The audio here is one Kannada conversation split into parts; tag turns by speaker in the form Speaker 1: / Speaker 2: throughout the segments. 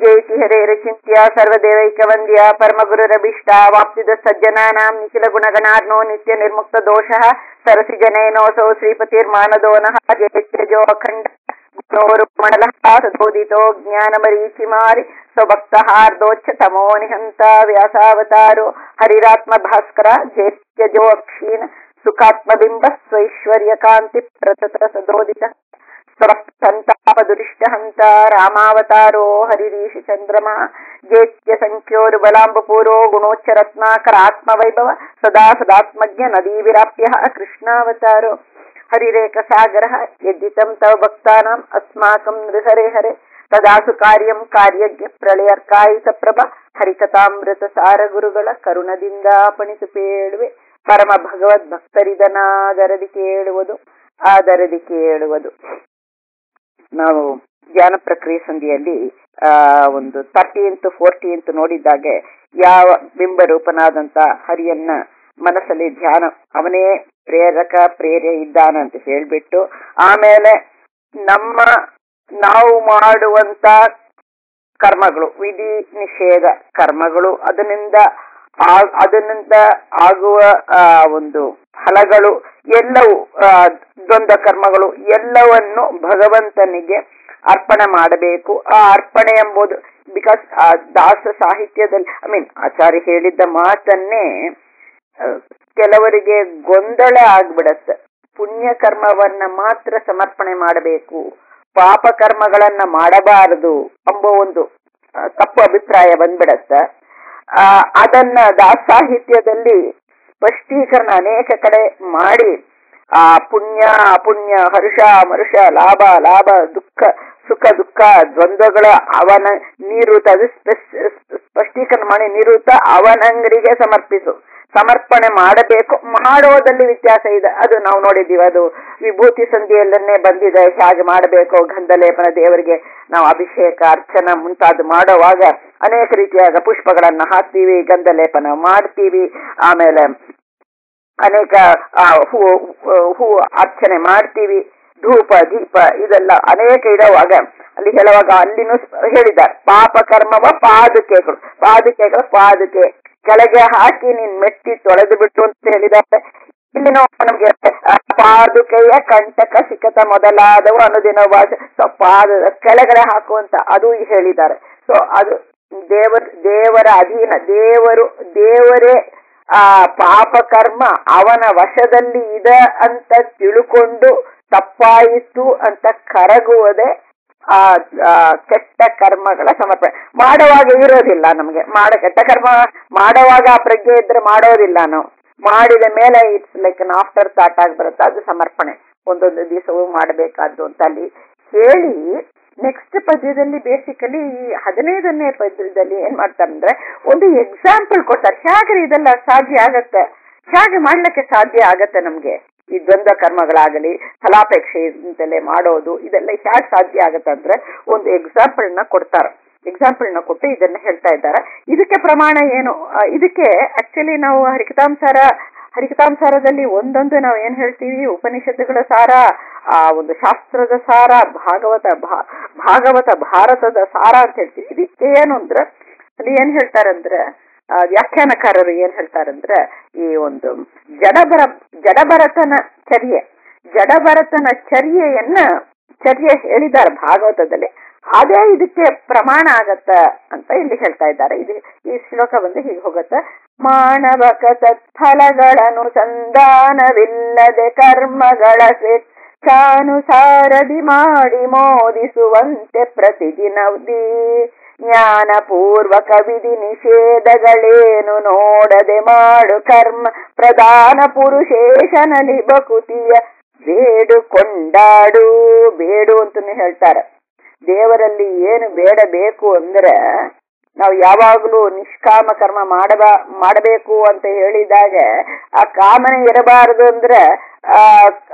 Speaker 1: ಜಯತಿ ಹರೇರಚಿಂತ್ಯ ಸರ್ವದೇವೈಕವಂದ್ಯ ಪರಮಗುರುರಭಿಷ್ಟ ವಾಪ್ತಿದ ಸಜ್ಜನಾನಾಂ ನಿಖಿಲ ಗುಣಗಣಾರ್ನೋ ನಿತ್ಯ ನಿರ್ಮುಕ್ತ ದೋಷಃ ಸರಸಿ ಜನೈನೋಸೌ ಶ್ರೀಪತಿರ್ಮಾನದೋನಃ ಜಯತ್ಯಜೋ ಅಖಂಡ ಗುಣೋರು ಮಂಡಲಃ ಸದೋದಿತೋ ಜ್ಞಾನಮರೀಚಿಮಾರಿ ಸ್ವಭಕ್ತಹಾರ್ದೋಚ್ಛ ತಮೋ ನಿಹಂತ ವ್ಯಾಸಾವತಾರೋ ಹರಿರಾತ್ಮ ಭಾಸ್ಕರ ಜಯತ್ಯಜೋ ಅಕ್ಷೀಣ ಸುಖಾತ್ಮಬಿಂಬ ಸ್ವೈಶ್ವರ್ಯ ಕಾಂತಿ ಪ್ರತತ ಸದೋದಿತ ಸಂತಾಪದುರಿಷ್ಟಹಂತ ರಾಮಾವತಾರೋ ಹರಿರೀಶಿ ಚಂದ್ರಮ ಜೇತ್ಯ ಸಂಖ್ಯೋರು ಬಲಾಂಬಪೂರೋ ಗುಣೋಚ್ಚ ರತ್ನಾಕರ ಆತ್ಮವೈಭವ ಸದಾ ಸದಾತ್ಮಜ್ಞ ನದೀ ವಿರಾಪ್ಯ ಕೃಷ್ಣಾವತಾರೋ ಹರಿರೇಕ ಸಾಗರ ಯದ್ದಿತಂ ತವ ಭಕ್ತಾನಾಂ ಅಸ್ಮಾಕಂ ನೃಹರೆ ಹರೆ ತದಾಸು ಕಾರ್ಯಂ ಕಾರ್ಯಜ್ಞ ಪ್ರಳಯರ್ಕಾಯಿತ ಪ್ರಭ ಹರಿಕಥಾಮೃತ ಸಾರ ಗುರುಗಳ ಕರುಣದಿಂದ ಪಣಿಸು ಪೇಳುವೆ ಪರಮ ಭಗವದ್ ಭಕ್ತರಿದನಾದರದಿ ಕೇಳುವುದು ಆದರದಿ ಕೇಳುವುದು ನಾವು ಧ್ಯಾನ ಪ್ರಕ್ರಿಯೆ ಸಂಧಿಯಲ್ಲಿ ಆ ಒಂದು ತರ್ಟೀನ್ತ್ ಫೋರ್ಟೀನ್ತ್ ನೋಡಿದ್ದಾಗೆ ಯಾವ ಬಿಂಬರೂಪನಾದಂತ ಹರಿಯನ್ನ ಮನಸ್ಸಲ್ಲಿ ಧ್ಯಾನ ಅವನೇ ಪ್ರೇರಕ ಪ್ರೇರ್ಯ ಇದ್ದಾನ ಅಂತ ಹೇಳ್ಬಿಟ್ಟು ಆಮೇಲೆ ನಮ್ಮ ನಾವು ಮಾಡುವಂತ ಕರ್ಮಗಳು ವಿಧಿ ನಿಷೇಧ ಕರ್ಮಗಳು ಅದರಿಂದ ಅದರಿಂದ ಆಗುವ ಒಂದು ಫಲಗಳು ಎಲ್ಲವೂ ದ್ವಂದ್ವ ಕರ್ಮಗಳು ಎಲ್ಲವನ್ನು ಭಗವಂತನಿಗೆ ಅರ್ಪಣೆ ಮಾಡಬೇಕು ಆ ಅರ್ಪಣೆ ಎಂಬುದು ಬಿಕಾಸ್ ಆ ದಾಸ ಸಾಹಿತ್ಯದಲ್ಲಿ ಐ ಮೀನ್ ಆಚಾರ್ಯ ಹೇಳಿದ್ದ ಮಾತನ್ನೇ ಕೆಲವರಿಗೆ ಗೊಂದಲ ಆಗ್ಬಿಡತ್ತೆ ಪುಣ್ಯ ಕರ್ಮವನ್ನ ಮಾತ್ರ ಸಮರ್ಪಣೆ ಮಾಡಬೇಕು ಪಾಪ ಕರ್ಮಗಳನ್ನ ಮಾಡಬಾರದು ಎಂಬ ಒಂದು ತಪ್ಪು ಅಭಿಪ್ರಾಯ ಬಂದ್ಬಿಡತ್ತ ಆ ಅದನ್ನ ದಾಸ ಸಾಹಿತ್ಯದಲ್ಲಿ ಸ್ಪಷ್ಟೀಕರಣ ಅನೇಕ ಕಡೆ ಮಾಡಿ ಆ ಪುಣ್ಯ ಅಪುಣ್ಯ ಹರ್ಷ ಮರುಷ ಲಾಭ ಲಾಭ ದುಃಖ ಸುಖ ದುಃಖ ದ್ವಂದ್ವಗಳ ಅವನ ನೀರುತ ಅದು ಸ್ಪಷ್ಟೀಕರಣ ಮಾಡಿ ನಿರುತ ಅವನಂಗರಿಗೆ ಸಮರ್ಪಿಸು ಸಮರ್ಪಣೆ ಮಾಡಬೇಕು ಮಾಡೋದಲ್ಲಿ ವ್ಯತ್ಯಾಸ ಇದೆ ಅದು ನಾವು ನೋಡಿದ್ದೀವಿ ಅದು ವಿಭೂತಿ ಸಂಧಿಯಲ್ಲೇ ಬಂದಿದೆ ಹೇಗೆ ಮಾಡಬೇಕು ಗಂಧಲೇಪನ ದೇವರಿಗೆ ನಾವು ಅಭಿಷೇಕ ಅರ್ಚನ ಮುಂತಾದ ಮಾಡುವಾಗ ಅನೇಕ ರೀತಿಯಾದ ಪುಷ್ಪಗಳನ್ನ ಹಾಕ್ತೀವಿ ಗಂಧಲೇಪನ ಮಾಡ್ತೀವಿ ಆಮೇಲೆ ಅನೇಕ ಹೂ ಹೂ ಅರ್ಚನೆ ಮಾಡ್ತೀವಿ ಧೂಪ ದೀಪ ಇದೆಲ್ಲ ಅನೇಕ ಇರುವಾಗ ಅಲ್ಲಿ ಹೇಳುವಾಗ ಅಲ್ಲಿನೂ ಹೇಳಿದ್ದಾರೆ ಪಾಪ ಕರ್ಮವ ಪಾದುಕೆಗಳು ಪಾದುಕೆಗಳು ಪಾದುಕೆ ಕೆಳಗೆ ಹಾಕಿ ನೀನ್ ಮೆಟ್ಟಿ ತೊಳೆದು ಬಿಟ್ಟು ಅಂತ ಹೇಳಿದ್ದಾರೆ ಇಲ್ಲಿ ನಮಗೆ ಪಾದುಕೆಯ ಕಂಟಕ ಸಿಕತ ಮೊದಲಾದವು ಅನುದಿನ ಸೊ ಪಾದ ಕೆಳಗಡೆ ಹಾಕುವಂತ ಅದು ಹೇಳಿದ್ದಾರೆ ಸೊ ಅದು ದೇವರ ದೇವರ ಅಧೀನ ದೇವರು ದೇವರೇ ಆ ಪಾಪ ಕರ್ಮ ಅವನ ವಶದಲ್ಲಿ ಇದೆ ಅಂತ ತಿಳ್ಕೊಂಡು ತಪ್ಪಾಯಿತು ಅಂತ ಕರಗುವುದೇ ಆ ಕೆಟ್ಟ ಕರ್ಮಗಳ ಸಮರ್ಪಣೆ ಮಾಡುವಾಗ ಇರೋದಿಲ್ಲ ನಮಗೆ ಮಾಡ ಕೆಟ್ಟ ಕರ್ಮ ಮಾಡುವಾಗ ಆ ಪ್ರಜ್ಞೆ ಇದ್ರೆ ಮಾಡೋದಿಲ್ಲ ನಾವು ಮಾಡಿದ ಮೇಲೆ it's like an afterthought ಆಗಿ ಬರುತ್ತೆ ಅದು ಸಮರ್ಪಣೆ ಒಂದೊಂದು ದಿವಸವೂ ಮಾಡಬೇಕಾದ್ದು ಅಂತ ಅಲ್ಲಿ ಹೇಳಿ ನೆಕ್ಸ್ಟ್ ಪದ್ಯದಲ್ಲಿ ಬೇಸಿಕಲಿ ಈ ಹದಿನೈದನೇ ಪದ್ಯದಲ್ಲಿ ಏನ್ ಮಾಡ್ತಾರೆ ಅಂದ್ರೆ ಒಂದು ಎಕ್ಸಾಂಪಲ್ ಕೊಡ್ತಾರೆ ಹೇಗೆ ಇದೆಲ್ಲ ಸಾಧ್ಯ ಆಗತ್ತೆ ಹೇಗೆ ಮಾಡ್ಲಿಕ್ಕೆ ಸಾಧ್ಯ ಆಗತ್ತೆ ನಮ್ಗೆ ಈ ದ್ವಂದ್ವ ಕರ್ಮಗಳಾಗಲಿ ಫಲಾಪೇಕ್ಷೆಯಿಂದಲೇ ಮಾಡೋದು ಇದೆಲ್ಲ ಹೇಗೆ ಸಾಧ್ಯ ಆಗತ್ತೆ ಅಂದ್ರೆ ಒಂದು ಎಕ್ಸಾಂಪಲ್ ನ ಕೊಡ್ತಾರೆ ಎಕ್ಸಾಂಪಲ್ ನ ಕೊಟ್ಟು ಇದನ್ನ ಹೇಳ್ತಾ ಇದ್ದಾರೆ ಇದಕ್ಕೆ ಪ್ರಮಾಣ ಏನು ಇದಕ್ಕೆ ಆಕ್ಚುಲಿ ನಾವು ಹರಿಕತಾಂಸಾರ ಹರಿಕತಾಂಸಾರದಲ್ಲಿ ಒಂದೊಂದು ನಾವು ಏನ್ ಹೇಳ್ತೀವಿ ಉಪನಿಷತ್ತುಗಳ ಸಾರ ಆ ಒಂದು ಶಾಸ್ತ್ರದ ಸಾರ ಭಾಗವತ ಭಾಗವತ ಭಾರತದ ಸಾರ ಅಂತ ಹೇಳ್ತೀವಿ ಇದಕ್ಕೆ ಏನು ಅಂದ್ರೆ ಅಲ್ಲಿ ಏನ್ ಹೇಳ್ತಾರಂದ್ರೆ ವ್ಯಾಖ್ಯಾನಕಾರರು ಏನ್ ಹೇಳ್ತಾರಂದ್ರೆ ಈ ಒಂದು ಜಡಭರ ಜಡಭರತನ ಚರ್ಯೆ ಜಡಭರತನ ಚರ್ಯೆಯನ್ನ ಚರ್ಯೆ ಹೇಳಿದ್ದಾರೆ ಭಾಗವತದಲ್ಲಿ ಅದೇ ಇದಕ್ಕೆ ಪ್ರಮಾಣ ಆಗತ್ತ ಅಂತ ಇಲ್ಲಿ ಹೇಳ್ತಾ ಇದ್ದಾರೆ ಇದು ಈ ಶ್ಲೋಕ ಬಂದು ಹೀಗೆ ಹೋಗತ್ತ ಮಾನವಕ ತತ್ಫಲಗಳನ್ನು ಸಂಧಾನವಿಲ್ಲದೆ ಕರ್ಮಗಳ ಸ್ವೇಚ್ಛಾನುಸಾರದಿ ಮಾಡಿ ಮೋದಿಸುವಂತೆ ಪ್ರತಿದಿನವದಿ ಜ್ಞಾನಪೂರ್ವಕ ವಿಧಿ ನಿಷೇಧಗಳೇನು ನೋಡದೆ ಮಾಡು ಕರ್ಮ ಪ್ರಧಾನ ಪುರುಷೇಶನಲ್ಲಿ ಬಕುತಿಯ ಬೇಡು ಕೊಂಡಾಡು ಬೇಡು ಅಂತಾನೆ ಹೇಳ್ತಾರೆ ದೇವರಲ್ಲಿ ಏನು ಬೇಡ ಬೇಕು ಅಂದ್ರೆ ನಾವು ಯಾವಾಗಲೂ ನಿಷ್ಕಾಮ ಕರ್ಮ ಮಾಡಬ ಮಾಡಬೇಕು ಅಂತ ಹೇಳಿದಾಗ ಆ ಕಾಮನೆ ಇರಬಾರದು ಅಂದ್ರೆ ಆ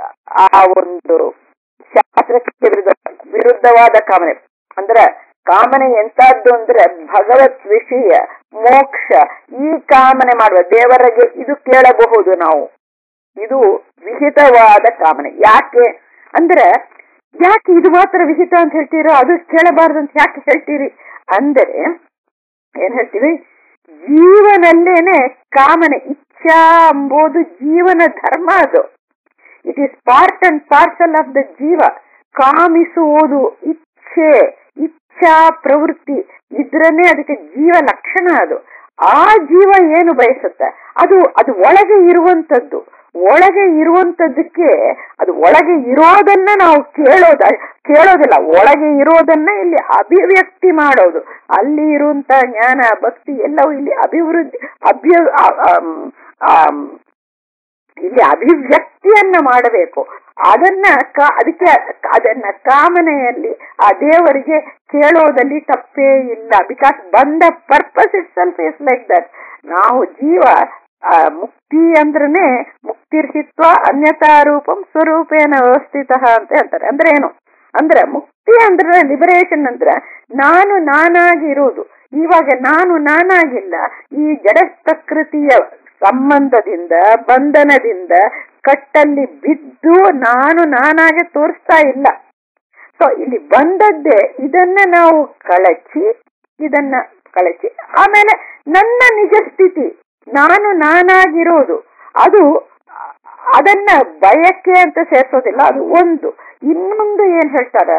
Speaker 1: ಆ ಒಂದು ಶಾಸ್ತ್ರಕ್ಕೆ ವಿರುದ್ಧ ವಿರುದ್ಧವಾದ ಕಾಮನೆ ಅಂದ್ರೆ ಕಾಮನೆ ಎಂತದ್ದು ಅಂದ್ರೆ ಭಗವತ್ ವಿಷಯ ಮೋಕ್ಷ ಈ ಕಾಮನೆ ಮಾಡುವ ದೇವರಿಗೆ ಇದು ಕೇಳಬಹುದು ನಾವು ಇದು ವಿಹಿತವಾದ ಕಾಮನೆ ಯಾಕೆ ಅಂದ್ರೆ ಯಾಕೆ ಇದು ಮಾತ್ರ ವಿಹಿತ ಅಂತ ಹೇಳ್ತೀರೋ ಅದು ಕೇಳಬಾರ್ದು ಅಂತ ಯಾಕೆ ಹೇಳ್ತೀರಿ ಅಂದರೆ ಏನ್ ಹೇಳ್ತೀವಿ ಜೀವನಲ್ಲೇನೆ ಕಾಮನೆ ಇಚ್ಛಾ ಎಂಬುದು ಜೀವನ ಧರ್ಮ ಅದು it is part and parcel of the ಜೀವ ಕಾಮಿಸುವುದು ಇಚ್ಛೆ ಇಚ್ಛಾ ಪ್ರವೃತ್ತಿ ಇದ್ರನ್ನೇ ಅದಕ್ಕೆ ಜೀವ ಲಕ್ಷಣ ಅದು ಆ ಜೀವ ಏನು ಬಯಸುತ್ತೆ ಅದು ಅದು ಒಳಗೆ ಇರುವಂತದ್ದು ಒಳಗೆ ಇರುವಂತದ್ದಕ್ಕೆ ಅದು ಒಳಗೆ ಇರೋದನ್ನ ನಾವು ಕೇಳೋದ ಕೇಳೋದಿಲ್ಲ ಒಳಗೆ ಇರೋದನ್ನ ಇಲ್ಲಿ ಅಭಿವ್ಯಕ್ತಿ ಮಾಡೋದು ಅಲ್ಲಿ ಇರುವಂತ ಜ್ಞಾನ ಭಕ್ತಿ ಎಲ್ಲವೂ ಇಲ್ಲಿ ಅಭಿವೃದ್ಧಿ ಅಭ್ಯ ಆ- ಆಮ್, ಆಮ್, ಇಲ್ಲಿ ಅಭಿವ್ಯಕ್ತಿಯನ್ನ ಮಾಡಬೇಕು ಅದನ್ನ ಕ- ಅದಕ್ಕೆ ಅದನ್ನ ಕಾಮನೆಯಲ್ಲಿ ಆ ದೇವರಿಗೆ ಕೇಳೋದಲ್ಲಿ ತಪ್ಪೇ ಇಲ್ಲ ಬಿಕಾಸ್ ಬಂದ purpose itself is like that ನಾವು ಜೀವ ಆ, ಮುಕ್ತಿ ಅಂದ್ರನೆ ಮುಕ್ತಿರ್ಹಿತ್ವ ಅನ್ಯತಾ ರೂಪಂ ಸ್ವರೂಪೇನ ವ್ಯವಸ್ಥಿತ ಅಂತ ಹೇಳ್ತಾರೆ ಅಂದ್ರೆ ಏನು ಅಂದ್ರೆ ಮುಕ್ತಿ ಅಂದ್ರೆ ಲಿಬರೇಷನ್ ಅಂದ್ರೆ ನಾನು ನಾನಾಗಿ ಇರೋದು ಇವಾಗ ನಾನು ನಾನಾಗಿಲ್ಲ ಈ ಜಡ ಪ್ರಕೃತಿಯ ಸಂಬಂಧದಿಂದ ಬಂಧನದಿಂದ ಕಟ್ಟಲ್ಲಿ ಬಿದ್ದು ನಾನು ನಾನಾಗೆ ತೋರಿಸ್ತಾ ಇಲ್ಲ ಸೊ ಇಲ್ಲಿ ಬಂದದ್ದೇ ಇದನ್ನ ನಾವು ಕಳಚಿ ಇದನ್ನ ಕಳಚಿ ಆಮೇಲೆ ನನ್ನ ನಿಜ ಸ್ಥಿತಿ ನಾನು ನಾನಾಗಿರೋದು ಅದು ಅದನ್ನ ಬಯಕೆ ಅಂತ ಸೇರ್ಸೋದಿಲ್ಲ ಅದು ಒಂದು ಇನ್ನೊಂದು ಏನ್ ಹೇಳ್ತಾರ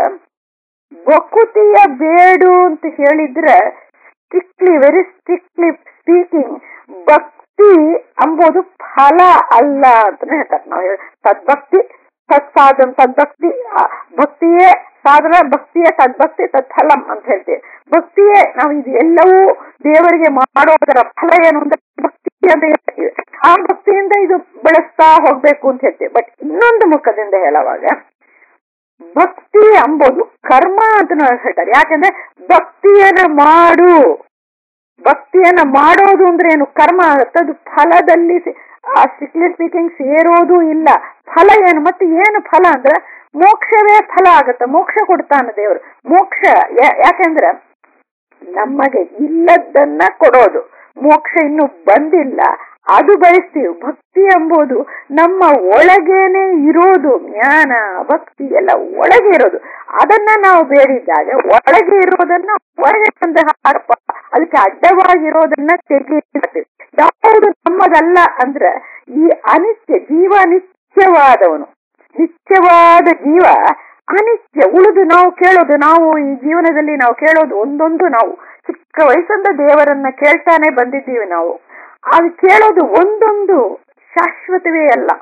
Speaker 1: ಬಕುತಿಯ ಬೇಡು ಅಂತ ಹೇಳಿದ್ರೆ ಸ್ಟ್ರಿಕ್ಟ್ಲಿ ವೆರಿ ಸ್ಟ್ರಿಕ್ಟ್ಲಿ ಸ್ಪೀಕಿಂಗ್ ಭಕ್ತಿ ಅಂಬೋದು ಫಲ ಅಲ್ಲ ಅಂತಾನೆ ಹೇಳ್ತಾರೆ ನಾವು ಹೇಳ- ಸದ್ಭಕ್ತಿ ಸತ್ಸಾಧನ ಸದ್ಭಕ್ತಿ ಆ, ಭಕ್ತಿಯೇ ಸಾಧನ ಭಕ್ತಿಯೇ ಸದ್ಭಕ್ತಿ ತತ್ಫಲಂ ಅಂತ ಹೇಳ್ತೀವಿ ಭಕ್ತಿಯೇ ನಾವು ಇದು ಎಲ್ಲವೂ ದೇವರಿಗೆ ಮಾಡೋದರ ಫಲ ಏನು ಅಂದ್ರೆ ಭಕ್ತಿ ಅಂತ ಹೇಳ್ತೀವಿ ಆ ಭಕ್ತಿಯಿಂದ ಇದು ಬೆಳೆಸ್ತಾ ಹೋಗ್ಬೇಕು ಅಂತ ಹೇಳ್ತೀವಿ ಬಟ್ ಇನ್ನೊಂದು ಮುಖದಿಂದ ಹೇಳುವಾಗ ಭಕ್ತಿ ಅಂಬೋದು ಕರ್ಮ ಅಂತ ನಾವು ಹೇಳ್ತಾರೆ ಯಾಕಂದ್ರೆ ಭಕ್ತಿಯನ್ನ ಮಾಡು ಭಕ್ತಿಯನ್ನ ಮಾಡೋದು ಅಂದ್ರೆ ಏನು ಕರ್ಮ ಆಗುತ್ತೆ ಅದು ಫಲದಲ್ಲಿ ಸ್ಟ್ರಿಕ್ಟ್ಲಿ ಸ್ಪೀಕಿಂಗ್ ಸೇರೋದು ಇಲ್ಲ ಫಲ ಏನು ಮತ್ತೆ ಏನು ಫಲ ಅಂದ್ರೆ ಮೋಕ್ಷವೇ ಫಲ ಆಗುತ್ತೆ ಮೋಕ್ಷ ಕೊಡ್ತಾನೆ ದೇವರು ಮೋಕ್ಷ ಯಾ- ಯಾಕೆಂದ್ರೆ ನಮಗೆ ಇಲ್ಲದನ್ನ ಕೊಡೋದು ಮೋಕ್ಷ ಇನ್ನು ಬಂದಿಲ್ಲ ಅದು ಬಯಸ್ತೀವಿ ಭಕ್ತಿ ಎಂಬುದು ನಮ್ಮ ಒಳಗೇನೆ ಇರೋದು ಜ್ಞಾನ ಭಕ್ತಿ ಎಲ್ಲ ಒಳಗೆ ಇರೋದು ಅದನ್ನ ನಾವು ಬೇಡಿದಾಗ ಒಳಗೆ ಇರೋದನ್ನ ಹೊರಗೆ ತಂದು ಹಾಕಪ್ಪ ಅದಕ್ಕೆ ಅಡ್ಡವಾಗಿರೋದನ್ನ ತೆಗೆಯುತ್ತೆ ಯಾವುದು ನಮ್ಮದಲ್ಲ ಅಂದ್ರೆ ಈ ಅನಿತ್ಯ ಜೀವ ನಿತ್ಯವಾದವನು ನಿತ್ಯವಾದ ಜೀವ ಅನಿತ್ಯ ಉಳಿದು ನಾವು ಕೇಳೋದು ನಾವು ಈ ಜೀವನದಲ್ಲಿ ನಾವು ಕೇಳೋದು ಒಂದೊಂದು ನಾವು ಚಿಕ್ಕ ವಯಸ್ಸಿಂದ ದೇವರನ್ನ ಕೇಳ್ತಾನೆ ಬಂದಿದ್ದೀವಿ ನಾವು ಅದು ಕೇಳೋದು ಒಂದೊಂದು ಶಾಶ್ವತವೇ ಅಲ್ಲ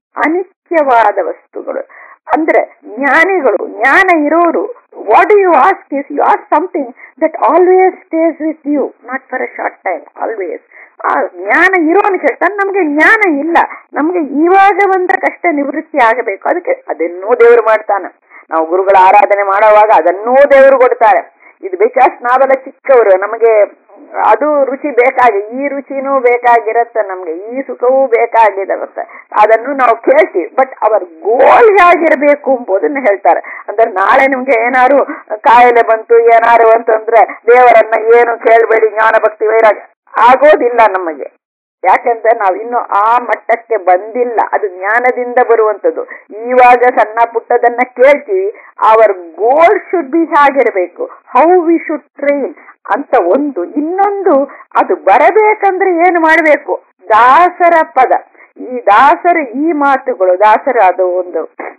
Speaker 1: ಅನಿತ್ಯವಾದ ವಸ್ತುಗಳು ಅಂದ್ರೆ ಜ್ಞಾನಿಗಳು ಜ್ಞಾನ ಇರೋರು what you ask is you ask something that always stays with you not for a short time always ಆ ಜ್ಞಾನ ಇರೋನು ಕೇಳ್ತಾನೆ ನಮ್ಗೆ ಜ್ಞಾನ ಇಲ್ಲ ನಮ್ಗೆ ಇವಾಗ ಬಂದ ಕಷ್ಟ ನಿವೃತ್ತಿ ಆಗಬೇಕು ಅದಕ್ಕೆ ಅದನ್ನೂ ದೇವರು ಮಾಡ್ತಾನೆ ನಾವು ಗುರುಗಳ ಆರಾಧನೆ ಮಾಡುವಾಗ ಅದನ್ನೂ ದೇವರು ಕೊಡ್ತಾರೆ ಇದು ಬಿಕಾಸ್ ನಾವೆಲ್ಲ ಚಿಕ್ಕವರು ನಮಗೆ ಅದು ರುಚಿ ಬೇಕಾಗಿ ಈ ರುಚಿನೂ ಬೇಕಾಗಿರತ್ತೆ ನಮ್ಗೆ ಈ ಸುಖವೂ ಬೇಕಾಗಿರುತ್ತೆ ಅದನ್ನು ನಾವು ಕೇಳ್ತೀವಿ ಬಟ್ ಅವರ ಗೋಲ್ ಹೇಗಿರ್ಬೇಕು ಎಂಬುದನ್ನ ಹೇಳ್ತಾರೆ ಅಂದ್ರೆ ನಾಳೆ ನಿಮ್ಗೆ ಏನಾರು ಕಾಯಿಲೆ ಬಂತು ಏನಾರು ಅಂತಂದ್ರೆ ದೇವರನ್ನ ಏನು ಕೇಳಬೇಡಿ ಜ್ಞಾನ ಭಕ್ತಿ ವೈರಾಗ್ಯ ಆಗೋದಿಲ್ಲ ನಮಗೆ ಯಾಕಂದ್ರೆ ನಾವು ಇನ್ನು ಆ ಮಟ್ಟಕ್ಕೆ ಬಂದಿಲ್ಲ ಅದು ಜ್ಞಾನದಿಂದ ಬರುವಂತದ್ದು ಇವಾಗ ಸಣ್ಣ ಪುಟ್ಟದನ್ನ ಕೇಳ್ತೀವಿ ಅವರ್ ಗೋಲ್ ಶುಡ್ ಬಿ ಹೇಗಿರಬೇಕು ಹೌ ವಿ ಶುಡ್ ಟ್ರೈನ್ ಅಂತ ಒಂದು ಇನ್ನೊಂದು ಅದು ಬರಬೇಕಂದ್ರೆ ಏನು ಮಾಡಬೇಕು ದಾಸರ ಪದ ಈ ದಾಸರ ಈ ಮಾತುಗಳು ದಾಸರ ಅದು ಒಂದು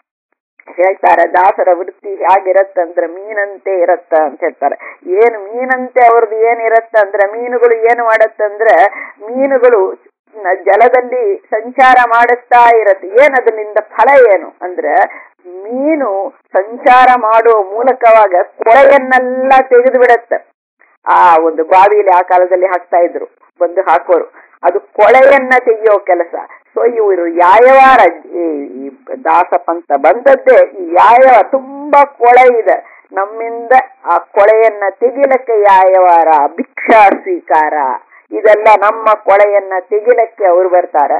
Speaker 1: ಹೇಳ್ತಾರೆ ದಾಸರ ವೃತ್ತಿ ಹೇಗಿರತ್ತಂದ್ರೆ ಮೀನಂತೆ ಇರತ್ತ ಅಂತ ಹೇಳ್ತಾರೆ ಏನು ಮೀನಂತೆ ಅವ್ರದ್ದು ಏನಿರತ್ತ ಅಂದ್ರೆ ಮೀನುಗಳು ಏನು ಮಾಡತ್ತಂದ್ರೆ ಮೀನುಗಳು ನ- ಜಲದಲ್ಲಿ ಸಂಚಾರ ಮಾಡುತ್ತಾ ಇರತ್ತೆ ಏನ್ ಅದರಿಂದ ಫಲ ಏನು ಅಂದ್ರೆ ಮೀನು ಸಂಚಾರ ಮಾಡುವ ಮೂಲಕವಾಗ ಕೊಳೆಯನ್ನೆಲ್ಲ ತೆಗೆದು ಬಿಡತ್ತೆ ಆ ಒಂದು ಬಾವಿಯಲ್ಲಿ ಆ ಕಾಲದಲ್ಲಿ ಹಾಕ್ತಾ ಇದ್ರು ಬಂದು ಹಾಕೋರು ಅದು ಕೊಳೆಯನ್ನ ತೆಗೆಯೋ ಕೆಲಸ ಸೊ ಇವರು ಯಾಯವಾರ ಈ ಈ ದಾಸಪಂತ ಬಂದದ್ದೇ ಈ ಯಾಯವ ತುಂಬಾ ಕೊಳೆ ಇದೆ ನಮ್ಮಿಂದ ಆ ಕೊಳೆಯನ್ನ ತೆಗಿಲಕ್ಕೆ ಯಾಯವಾರ ಭಿಕ್ಷಾ ಸ್ವೀಕಾರ ಇದೆಲ್ಲ ನಮ್ಮ ಕೊಳೆಯನ್ನ ತೆಗಿಲಕ್ಕೆ ಅವ್ರು ಬರ್ತಾರೆ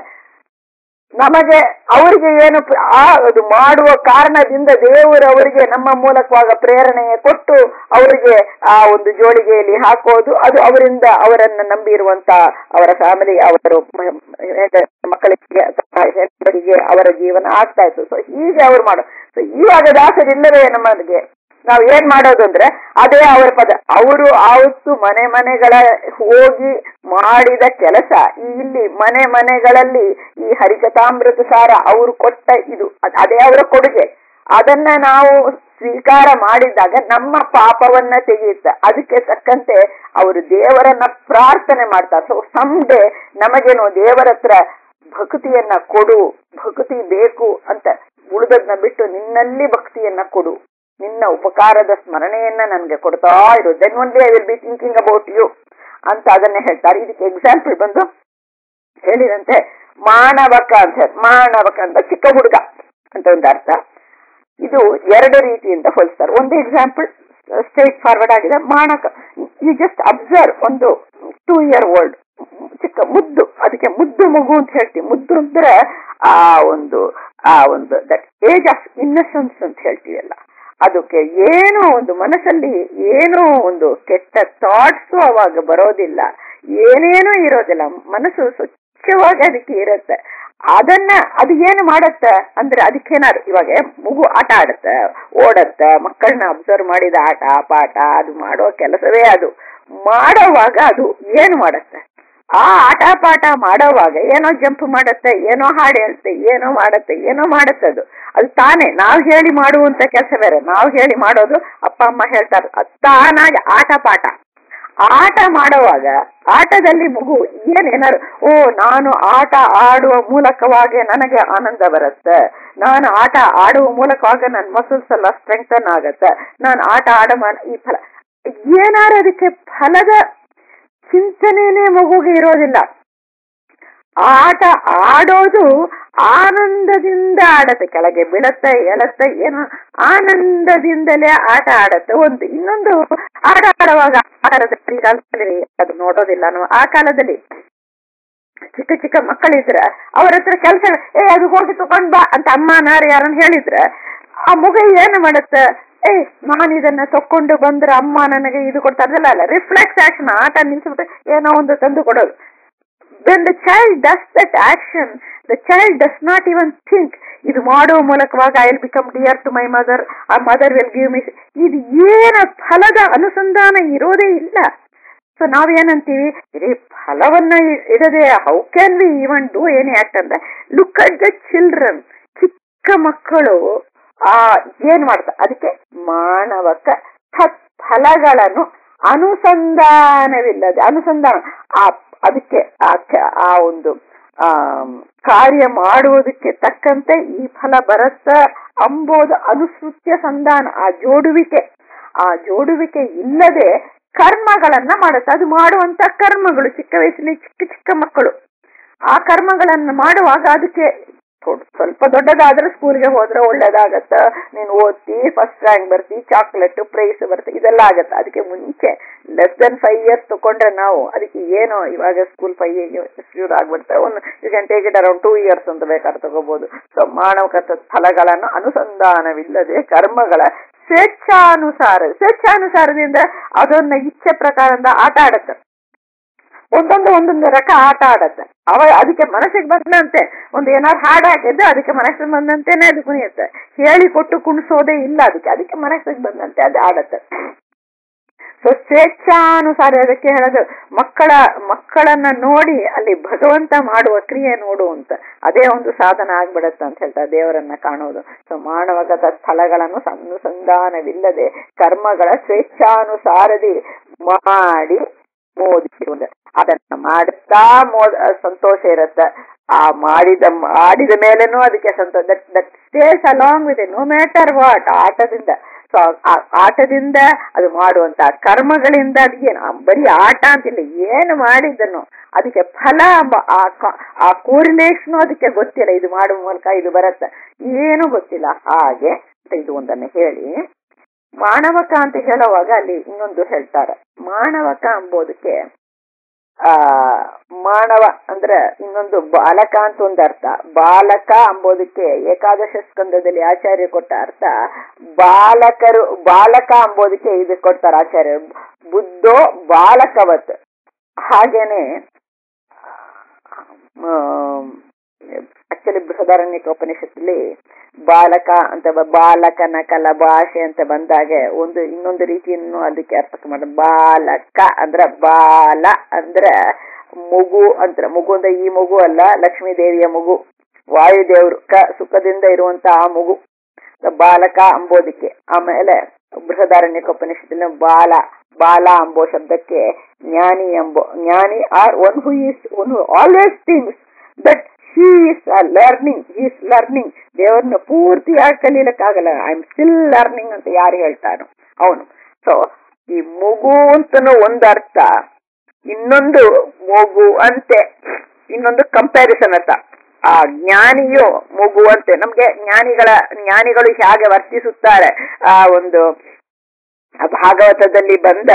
Speaker 1: ನಮಗೆ ಅವರಿಗೆ ಏನು ಪ್ರ- ಆ ಅದು ಮಾಡುವ ಕಾರಣದಿಂದ ದೇವರು ಅವರಿಗೆ ನಮ್ಮ ಮೂಲಕವಾಗ ಪ್ರೇರಣೆ ಕೊಟ್ಟು ಅವರಿಗೆ ಆ ಒಂದು ಜೋಳಿಗೆಯಲ್ಲಿ ಹಾಕೋದು ಅದು ಅವರಿಂದ ಅವರನ್ನ ನಂಬಿರುವಂತ ಅವರ ಫ್ಯಾಮಿಲಿ ಅವರು ಮ- ಮ- ಮಕ್ಕಳಿಗೆ ಅಥವಾ ಹೆಣ್ಣರಿಗೆ ಅವರ ಜೀವನ ಆಗ್ತಾ ಇತ್ತು ಸೊ ಹೀಗೆ ಅವ್ರು ಮಾಡೋ ಸೊ ಇವಾಗ ದಾಸರಿಲ್ಲವೇ ನಮಗೆ ನಾವು ಏನ್ ಮಾಡೋದು ಅಂದ್ರೆ ಅದೇ ಅವರ ಪದ ಅವರು ಆವತ್ತು ಮನೆ ಮನೆಗಳ ಹೋಗಿ ಮಾಡಿದ ಕೆಲಸ ಈ ಇಲ್ಲಿ ಮನೆ ಮನೆಗಳಲ್ಲಿ ಈ ಹರಿಕಥಾಮೃತ ಸಾರ ಅವರು ಕೊಟ್ಟ ಇದು ಅದ್- ಅದೇ ಅವರ ಕೊಡುಗೆ ಅದನ್ನ ನಾವು ಸ್ವೀಕಾರ ಮಾಡಿದಾಗ ನಮ್ಮ ಪಾಪವನ್ನ ತೆಗೆಯುತ್ತೆ ಅದಕ್ಕೆ ತಕ್ಕಂತೆ ಅವರು ದೇವರನ್ನ ಪ್ರಾರ್ಥನೆ ಮಾಡ್ತಾರೆ ಸೊ ಸಮ್ ಡೇ ನಮಗೇನು ದೇವರ ಹತ್ರ ಭಕ್ತಿಯನ್ನ ಕೊಡು ಭಕ್ತಿ ಬೇಕು ಅಂತ ಉಳಿದದ್ನ ಬಿಟ್ಟು ನಿನ್ನಲ್ಲಿ ಭಕ್ತಿಯನ್ನ ಕೊಡು ನಿನ್ನ ಉಪಕಾರದ ಸ್ಮರಣೆಯನ್ನ ನನ್ಗೆ ಕೊಡ್ತಾ ಇರು then only I will be thinking about you ಅಂತ ಅದನ್ನೇ ಹೇಳ್ತಾರೆ ಇದಕ್ಕೆ ಎಕ್ಸಾಂಪಲ್ ಬಂದು ಹೇಳಿದಂತೆ ಮಾನವಕ ಅಂತ ಹೇಳಿ ಮಾನವಕ ಅಂತ ಚಿಕ್ಕ ಹುಡುಗ ಅಂತ ಒಂದು ಅರ್ಥ ಇದು ಎರಡು ರೀತಿಯಿಂದ ಹೋಲಿಸ್ತಾರೆ ಒಂದು ಎಕ್ಸಾಂಪಲ್ ಸ್ಟ್ರೈಟ್ ಫಾರ್ವರ್ಡ್ ಆಗಿದೆ ಮಾಣಕ ಯು ಜಸ್ಟ್ ಅಬ್ಸರ್ವ್ ಒಂದು ಟೂ ಇಯರ್ ಓಲ್ಡ್ ಚಿಕ್ಕ ಮುದ್ದು ಅದಕ್ಕೆ ಮುದ್ದು ಮಗು ಅಂತ ಹೇಳ್ತೀವಿ ಮುದ್ದು ಅಂದ್ರೆ ಆ ಒಂದು ಆ ಒಂದು ದಟ್ ಏಜ್ ಆಫ್ ಇನ್ನಸೆನ್ಸ್ ಅಂತ ಹೇಳ್ತೀವಲ್ಲ ಅದಕ್ಕೆ ಏನೋ ಒಂದು ಮನಸ್ಸಲ್ಲಿ ಏನೋ ಒಂದು ಕೆಟ್ಟ ಥಾಟ್ಸು ಅವಾಗ ಬರೋದಿಲ್ಲ ಏನೇನೂ ಇರೋದಿಲ್ಲ ಮನಸ್ಸು ಸ್ವಚ್ಛವಾಗಿ ಅದಕ್ಕೆ ಇರುತ್ತೆ ಅದನ್ನ ಅದು ಏನು ಮಾಡತ್ತ ಅಂದ್ರೆ ಅದಕ್ಕೇನಾದ್ರು ಇವಾಗ ಮಗು ಆಟ ಆಡುತ್ತ ಓಡತ್ತ ಮಕ್ಕಳನ್ನ ಅಬ್ಸರ್ವ್ ಮಾಡಿದ ಆಟ ಪಾಠ ಅದು ಮಾಡೋ ಕೆಲಸವೇ ಅದು ಮಾಡೋವಾಗ ಅದು ಏನು ಮಾಡತ್ತೆ ಆ ಆಟ ಪಾಠ ಮಾಡೋವಾಗ ಏನೋ ಜಂಪ್ ಮಾಡತ್ತೆ ಏನೋ ಹಾಡು ಹೇಳ್ತೆ ಏನೋ ಮಾಡತ್ತೆ ಏನೋ ಮಾಡತ್ತೆ ಅದು ಅದು ತಾನೇ ನಾವು ಹೇಳಿ ಮಾಡುವಂತ ಕೆಲಸ ಬೇರೆ ನಾವು ಹೇಳಿ ಮಾಡೋದು ಅಪ್ಪ ಅಮ್ಮ ಹೇಳ್ತಾರೆ ಅದು ತಾನಾಗಿ ಆಟ ಪಾಠ ಆಟ ಮಾಡುವಾಗ ಆಟದಲ್ಲಿ ಮಗು ಏನೇನಾರು ಓ ನಾನು ಆಟ ಆಡುವ ಮೂಲಕವಾಗಿ ನನಗೆ ಆನಂದ ಬರುತ್ತೆ ನಾನು ಆಟ ಆಡುವ ಮೂಲಕವಾಗಿ ನನ್ನ ಮಸಲ್ಸ್ ಎಲ್ಲ ಸ್ಟ್ರೆಂಗ್ತನ್ ಆಗತ್ತೆ ನಾನು ಆಟ ಆಡ ಈ ಫಲ ಏನಾರು ಅದಕ್ಕೆ ಫಲದ ಚಿಂತನೆನೇ ಮಗುಗೆ ಇರೋದಿಲ್ಲ ಆಟ ಆಡೋದು ಆನಂದದಿಂದ ಆಡತ್ತೆ ಕೆಳಗೆ ಬೀಳತ್ತೆ ಎಳತ್ತೆ ಏನೋ ಆನಂದದಿಂದಲೇ ಆಟ ಆಡತ್ತೆ ಒಂದು ಇನ್ನೊಂದು ಆಟ ಆಡುವಾಗ ಆಕಾರದಲ್ಲಿ ಕಾಲದಲ್ಲಿ ಅದು ನೋಡೋದಿಲ್ಲ ನಾವು ಆ ಕಾಲದಲ್ಲಿ ಚಿಕ್ಕ ಚಿಕ್ಕ ಮಕ್ಕಳಿದ್ರ ಅವ್ರ ಹತ್ರ ಕೆಲಸ ಏ ಅದು ಹೋಗಿ ತಗೊಂಡ್ ಬಾ ಅಂತ ಅಮ್ಮ ನಾರು ಯಾರನ್ನ ಹೇಳಿದ್ರ ಆ ಮಗು ಏನು ಮಾಡುತ್ತೆ ಏ ನಾನು ಇದನ್ನ ತಕೊಂಡು ಬಂದ್ರೆ ಅಮ್ಮ ನನಗೆ ಇದು ಕೊಡ್ತಾರಲ್ಲ ಅಲ್ಲ ರಿಫ್ಲೆಕ್ಸ್ ಆಕ್ಷನ್ ಆಟ ನಿಲ್ಸ್ಬಿಟ್ಟು ಏನೋ ಒಂದು ತಂದು ಕೊಡೋದು when the child does that action, the child does not even think ಇದು ಮಾಡುವ ಮೂಲಕವಾಗಿ I will become dear to my mother ಆ ಮದರ್ ವಿಲ್ ಗಿವ್ ಮಿ ಇದು ಏನ ಫಲದ ಅನುಸಂಧಾನ ಇರೋದೇ ಇಲ್ಲ ಸೊ ನಾವೇನಂತೀವಿ ಇದೇ ಫಲವನ್ನ ಇಡದೆ how can we even do any act ಅಂದ್ರೆ ಲುಕ್ ಅಟ್ ದ ಚಿಲ್ಡ್ರನ್ ಚಿಕ್ಕ ಮಕ್ಕಳು ಆ ಏನ್ ಮಾಡ್ತಾರೆ ಅದಕ್ಕೆ ಮಾನವಕ ಫಲಗಳನ್ನು ಅನುಸಂಧಾನವಿಲ್ಲದೆ ಅನುಸಂಧಾನ ಆ ಅದಕ್ಕೆ ಆ ಕ- ಆ ಒಂದು ಆ ಕಾರ್ಯ ಮಾಡುವುದಕ್ಕೆ ತಕ್ಕಂತೆ ಈ ಫಲ ಬರುತ್ತ ಅಂಬೋದು ಅನುಸೃತ್ಯ ಸಂಧಾನ ಆ ಜೋಡುವಿಕೆ ಆ ಜೋಡುವಿಕೆ ಇಲ್ಲದೆ ಕರ್ಮಗಳನ್ನ ಮಾಡುತ್ತೆ ಅದು ಮಾಡುವಂತ ಕರ್ಮಗಳು ಚಿಕ್ಕ ವಯಸ್ಸಲ್ಲಿ ಚಿಕ್ಕ ಚಿಕ್ಕ ಮಕ್ಕಳು ಆ ಕರ್ಮಗಳನ್ನ ಮಾಡುವಾಗ ಅದಕ್ಕೆ ಥೋಡ್- ಸ್ವಲ್ಪ ದೊಡ್ಡದಾದ್ರೆ ಸ್ಕೂಲ್ಗೆ ಹೋದ್ರೆ ಒಳ್ಳೇದಾಗತ್ತ ನೀನು ಓದ್ತಿ ಫಸ್ಟ್ ರ್ಯಾಂಕ್ ಬರ್ತಿ ಚಾಕ್ಲೇಟ್ ಪ್ರೈಸ್ ಬರ್ತಿ ಇದೆಲ್ಲ ಆಗತ್ತ ಅದಕ್ಕೆ ಮುಂಚೆ ಲೆಸ್ ದೆನ್ ಫೈವ್ ಇಯರ್ಸ್ ತಕೊಂಡ್ರೆ ನಾವು ಅದಕ್ಕೆ ಏನೋ ಇವಾಗ ಸ್ಕೂಲ್ ಫೈವ್ ಶುರು ಆಗ್ಬಿಡ್ತಾರೆ ಒಂದು you can take it around two years ಅಂತ ಬೇಕಾದ್ರೆ ತಗೋಬಹುದು ಸೊ ಮಾನವಕ ಫಲಗಳನ್ನು ಅನುಸಂಧಾನವಿಲ್ಲದೆ ಕರ್ಮಗಳ ಸ್ವೇಚ್ಛಾನುಸಾರ ಸ್ವೇಚ್ಛಾನುಸಾರದಿಂದ ಅದನ್ನ ಇಚ್ಛೆ ಪ್ರಕಾರದಿಂದ ಆಟ ಆಡುತ್ತೆ ಒಂದೊಂದು ಒಂದೊಂದು ರಕ ಆಟ ಆಡತ್ತೆ ಅವ ಅದಕ್ಕೆ ಮನಸ್ಸಿಗೆ ಬಂದಂತೆ ಒಂದು ಏನಾದ್ರು ಹಾಡು ಹಾಕಿದ್ರೆ ಅದಕ್ಕೆ ಮನಸ್ಸಿಗೆ ಬಂದಂತೆನೆ ಅದು ಕುಣಿಯುತ್ತೆ ಹೇಳಿ ಕೊಟ್ಟು ಕುಣಿಸೋದೇ ಇಲ್ಲ ಅದಕ್ಕೆ ಅದಕ್ಕೆ ಮನಸ್ಸಿಗೆ ಬಂದಂತೆ ಅದು ಆಡತ್ತೆ ಸೊ ಸ್ವೇಚ್ಛಾನುಸಾರ ಅದಕ್ಕೆ ಹೇಳೋದು ಮಕ್ಕಳ ಮಕ್ಕಳನ್ನ ನೋಡಿ ಅಲ್ಲಿ ಭಗವಂತ ಮಾಡುವ ಕ್ರಿಯೆ ನೋಡು ಅಂತ ಅದೇ ಒಂದು ಸಾಧನ ಆಗ್ಬಿಡತ್ತೆ ಅಂತ ಹೇಳ್ತಾರೆ ದೇವರನ್ನ ಕಾಣೋದು ಸೊ ಮಾನವಗತ ಸ್ಥಳಗಳನ್ನು ಅನುಸಂಧಾನವಿಲ್ಲದೆ ಕರ್ಮಗಳ ಸ್ವೇಚ್ಛಾನುಸಾರದಿ ಮಾಡಿ ಮೋದಿಸುವುದು ಅದನ್ನ ಮಾಡುತ್ತಾ ಮೋದ ಸಂತೋಷ ಇರುತ್ತೆ ಆ ಮಾಡಿದ ಮಾಡಿದ ಮೇಲೇನೂ ಅದಕ್ಕೆ ಸಂತೋಷ that that stays along with no matter what ಆಟದಿಂದ ಸೊ ಆಟದಿಂದ ಅದು ಮಾಡುವಂತ ಕರ್ಮಗಳಿಂದ ಅದಕ್ಕೇನು ಬರೀ ಆಟ ಅಂತಿಲ್ಲ ಏನು ಮಾಡಿದ್ದನು ಅದಕ್ಕೆ ಫಲ ಎಂಬ ಆ ಕ- ಆ ಕೋರಿಲೇಷನ್ ಅದಕ್ಕೆ ಗೊತ್ತಿಲ್ಲ ಇದು ಮಾಡುವ ಮೂಲಕ ಇದು ಬರುತ್ತೆ ಏನು ಗೊತ್ತಿಲ್ಲ ಹಾಗೆ ಅಂತ ಇದು ಒಂದನ್ನು ಹೇಳಿ ಮಾನವಕ ಅಂತ ಹೇಳುವಾಗ ಅಲ್ಲಿ ಇನ್ನೊಂದು ಹೇಳ್ತಾರೆ ಮಾನವಕ ಎಂಬುದಕ್ಕೆ ಆ ಮಾನವ ಅಂದ್ರೆ ಇನ್ನೊಂದು ಬಾಲಕ ಅಂತ ಒಂದು ಅರ್ಥ ಬಾಲಕ ಎಂಬುದಕ್ಕೆ ಏಕಾದಶ ಸ್ಕಂದದಲ್ಲಿ ಆಚಾರ್ಯ ಕೊಟ್ಟ ಅರ್ಥ ಬಾಲಕರು ಬಾಲಕ ಎಂಬುದಕ್ಕೆ ಇದು ಕೊಡ್ತಾರೆ ಆಚಾರ್ಯ ಬುದ್ಧೋ ಬಾಲಕವತ್ ಹಾಗೇನೆ ಆಕ್ಚುಲಿ ಬೃಹದಾರಣ್ಯಕ ಉಪನಿಷತ್ತಲ್ಲಿ ಬಾಲಕ ಅಂತ ಬ- ಬಾಲಕನ ಕಲ ಭಾಷೆ ಅಂತ ಬಂದಾಗ ಒಂದು ಇನ್ನೊಂದು ರೀತಿಯನ್ನು ಅದಕ್ಕೆ ಅರ್ಥ ಮಾಡ ಬಾಲಕ ಅಂದ್ರ ಬಾಲ ಅಂದ್ರ ಮಗು ಅಂತ ಮಗು ಅಂದ್ರೆ ಈ ಮಗು ಅಲ್ಲ ಲಕ್ಷ್ಮೀ ದೇವಿಯ ಮಗು ವಾಯುದೇವರು ಕ ಸುಖದಿಂದ ಇರುವಂತಹ ಆ ಮಗು ಬಾಲಕ ಅಂಬೋದಕ್ಕೆ ಆಮೇಲೆ ಬೃಹದಾರಣ್ಯಕ ಉಪನಿಷತ್ತಿನ ಬಾಲ ಬಾಲ ಅಂಬೋ ಶಬ್ದಕ್ಕೆ ಜ್ಞಾನಿ ಎಂಬೋ ಜ್ಞಾನಿ or one who is one who always things but he is learning is learning ದೇವರನ್ನ ಪೂರ್ತಿಯಾಗಿ ಕಲೀಲಕ್ಕಾಗಲ್ಲ ಐ ಆಮ್ ಸ್ಟಿಲ್ ಲರ್ನಿಂಗ್ ಅಂತ ಯಾರು ಹೇಳ್ತಾನೋ ಅವನು ಸೊ ಈ ಮಗು ಅಂತನೂ ಒಂದು ಅರ್ಥ ಇನ್ನೊಂದು ಮಗು ಅಂತೆ ಇನ್ನೊಂದು ಕಂಪ್ಯಾರಿಸನ್ ಅರ್ಥ ಆ ಜ್ಞಾನಿಯು ಮಗು ಅಂತೆ ನಮ್ಗೆ ಜ್ಞಾನಿಗಳ ಜ್ಞಾನಿಗಳು ಹೇಗೆ ವರ್ತಿಸುತ್ತಾರೆ ಆ ಒಂದು ಆ ಭಾಗವತದಲ್ಲಿ ಬಂದ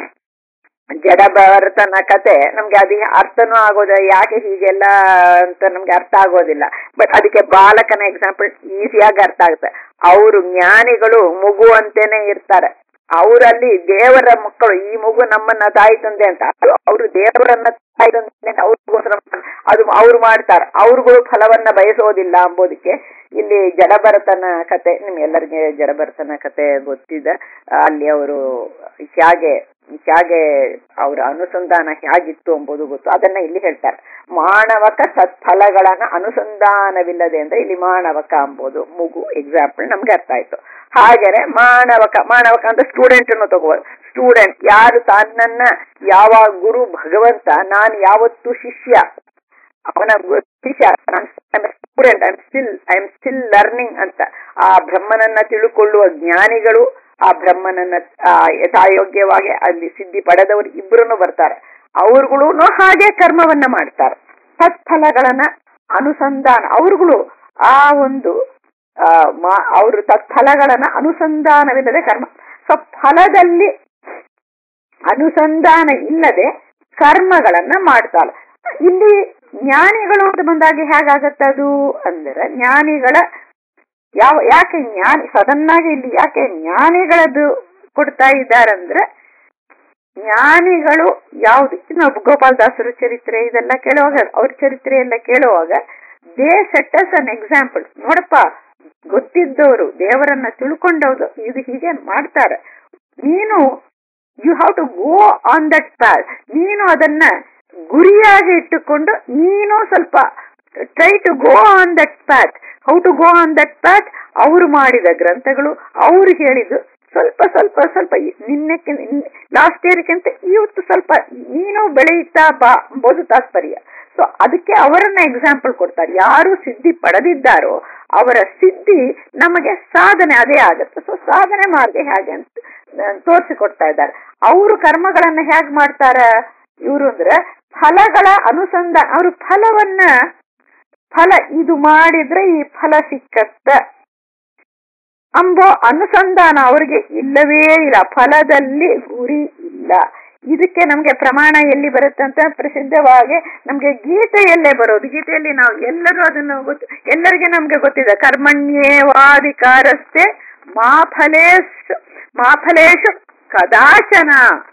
Speaker 1: ಜಡಭರತನ ಕತೆ ನಮ್ಗೆ ಅದು ಅರ್ಥನೂ ಆಗೋದ ಯಾಕೆ ಹೀಗೆಲ್ಲ ಅಂತ ನಮ್ಗೆ ಅರ್ಥ ಆಗೋದಿಲ್ಲ ಬಟ್ ಅದಕ್ಕೆ ಬಾಲಕನ ಎಕ್ಸಾಂಪಲ್ ಈಸಿಯಾಗಿ ಅರ್ಥ ಆಗುತ್ತೆ ಅವರು ಜ್ಞಾನಿಗಳು ಮಗು ಅಂತೇನೆ ಇರ್ತಾರೆ ಅವರಲ್ಲಿ ದೇವರ ಮಕ್ಕಳು ಈ ಮಗು ನಮ್ಮನ್ನ ತಾಯಿ ತಂದೆ ಅಂತ ಅವರು ದೇವರನ್ನ ತಾಯಿ ತಂದೆ ಅಂತ ಅವ್ರಿಗೋಸ್ಕರ ಅದು ಅವ್ರು ಮಾಡ್ತಾರೆ ಅವ್ರುಗಳು ಫಲವನ್ನ ಬಯಸೋದಿಲ್ಲ ಅಂಬೋದಕ್ಕೆ ಇಲ್ಲಿ ಜಡಭರತನ ಕತೆ ನಿಮ್ಗೆಲ್ಲರಿಗೆ ಜಡಭರತನ ಕತೆ ಗೊತ್ತಿದೆ ಅಲ್ಲಿ ಅವರು ಹೇಗೆ ಹೇಗೆ ಅವರ ಅನುಸಂಧಾನ ಹೇಗಿತ್ತು ಎಂಬುದು ಗೊತ್ತು ಅದನ್ನ ಇಲ್ಲಿ ಹೇಳ್ತಾರೆ ಮಾನವಕ ಸತ್ಫಲಗಳನ್ನ ಅನುಸಂಧಾನವಿಲ್ಲದೆ ಅಂದ್ರೆ ಇಲ್ಲಿ ಮಾನವಕ ಅಂಬೋದು ಮಗು ಎಕ್ಸಾಂಪಲ್ ನಮ್ಗೆ ಅರ್ಥ ಆಯ್ತು ಹಾಗೆನೆ ಮಾನವಕ ಮಾನವಕ ಅಂತ ಸ್ಟೂಡೆಂಟ್ ಅನ್ನು ತಗೋಬೋದು ಸ್ಟೂಡೆಂಟ್ ಯಾರು ತನ್ನನ್ನ ಯಾವ ಗುರು ಭಗವಂತ ನಾನು ಯಾವತ್ತು ಶಿಷ್ಯ ಅವನ ಶಿಷ್ಯ student I still I am still learning ಅಂತ ಆ ಬ್ರಹ್ಮನನ್ನ ತಿಳುಕೊಳ್ಳುವ ಜ್ಞಾನಿಗಳು ಆ ಬ್ರಹ್ಮನನ್ನ ಯಥಾಯೋಗ್ಯವಾಗಿ ಅಲ್ಲಿ ಸಿದ್ಧಿ ಪಡೆದವರು ಇಬ್ಬರನ್ನು ಬರ್ತಾರೆ ಅವ್ರುಗಳು ಹಾಗೆ ಕರ್ಮವನ್ನ ಮಾಡ್ತಾರೆ ತತ್ಫಲಗಳನ್ನ ಅನುಸಂಧಾನ ಅವ್ರುಗಳು ಆ ಒಂದು ಅವರು ತತ್ಫಲಗಳನ್ನ ಅನುಸಂಧಾನವಿಲ್ಲದೆ ಕರ್ಮ ಸೊ ಫಲದಲ್ಲಿ ಅನುಸಂಧಾನ ಇಲ್ಲದೆ ಕರ್ಮಗಳನ್ನ ಮಾಡ್ತಾರೆ ಇಲ್ಲಿ ಜ್ಞಾನಿಗಳು ಅಂತ ಬಂದಾಗ ಹೇಗಾಗತ್ತೆ ಅದು ಅಂದ್ರೆ ಜ್ಞಾನಿಗಳ ಯಾವ ಯಾಕೆ ಜ್ಞಾನಿ ಸಡನ್ ಆಗಿ ಇಲ್ಲಿ ಯಾಕೆ ಜ್ಞಾನಿಗಳದ್ದು ಕೊಡ್ತಾ ಇದ್ದಾರಂದ್ರೆ ಜ್ಞಾನಿಗಳು ಯಾವ್ದು ನಾವು ಗೋಪಾಲದಾಸರ ಚರಿತ್ರೆ ಇದೆಲ್ಲ ಕೇಳುವಾಗ ಅವ್ರ ಚರಿತ್ರೆ ಎಲ್ಲ ಕೇಳುವಾಗ ದೇ ಸೆಟ್ಟಸ್ ಅನ್ ಎಕ್ಸಾಂಪಲ್ ನೋಡಪ್ಪ ಗೊತ್ತಿದ್ದವರು ದೇವರನ್ನ ತಿಳ್ಕೊಂಡವ್ರು ಇದು ಹೀಗೆ ಮಾಡ್ತಾರೆ ನೀನು you have to go on that path ನೀನು ಅದನ್ನ ಗುರಿಯಾಗಿ ಇಟ್ಟುಕೊಂಡು ನೀನು ಸ್ವಲ್ಪ try to go on that path how to go on that path ಅವರು ಮಾಡಿದ ಗ್ರಂಥಗಳು ಅವರು ಹೇಳಿದ್ದು ಸ್ವಲ್ಪ ಸ್ವಲ್ಪ ಸ್ವಲ್ಪ ನಿನ್ನಕ್ಕೆ ಲಾಸ್ಟ್ ಇಯರ್ಗಿಂತ ಇವತ್ತು ಸ್ವಲ್ಪ ನೀನು ಬೆಳೆಯುತ್ತಾ ಬಾ ಎಂಬುದು ತಾತ್ಪರ್ಯ ಸೊ ಅದಕ್ಕೆ ಅವರನ್ನ ಎಕ್ಸಾಂಪಲ್ ಕೊಡ್ತಾರೆ ಯಾರು ಸಿದ್ಧಿ ಪಡೆದಿದ್ದಾರೋ ಅವರ ಸಿದ್ಧಿ ನಮಗೆ ಸಾಧನೆ ಅದೇ ಆಗುತ್ತೆ ಸೊ ಸಾಧನೆ ಮಾರ್ಗ ಹೇಗೆ ಅಂತ ತೋರಿಸಿಕೊಡ್ತಾ ಇದ್ದಾರೆ ಅವರು ಕರ್ಮಗಳನ್ನ ಹೇಗ್ ಮಾಡ್ತಾರ ಇವರು ಅಂದ್ರೆ ಫಲಗಳ ಅನುಸಂಧಾನ ಅವರು ಫಲವನ್ನ ಫಲ ಇದು ಮಾಡಿದ್ರೆ ಈ ಫಲ ಸಿಕ್ಕತ್ತ ಅಂಬೋ ಅನುಸಂಧಾನ ಅವರಿಗೆ ಇಲ್ಲವೇ ಇಲ್ಲ ಫಲದಲ್ಲಿ ಗುರಿ ಇಲ್ಲ ಇದಕ್ಕೆ ನಮ್ಗೆ ಪ್ರಮಾಣ ಎಲ್ಲಿ ಬರುತ್ತೆ ಅಂತ ಪ್ರಸಿದ್ಧವಾಗಿ ನಮ್ಗೆ ಗೀತೆಯಲ್ಲೇ ಬರೋದು ಗೀತೆಯಲ್ಲಿ ನಾವು ಎಲ್ಲರೂ ಅದನ್ನು ಗೊತ್ತು ಎಲ್ಲರಿಗೆ ನಮ್ಗೆ ಗೊತ್ತಿದೆ ಕರ್ಮಣ್ಯೇವಾಧಿಕಾರಸ್ಥೆ ಮಾಫಲೇಶ್ ಮಾಫಲೇಶು ಕದಾಚನ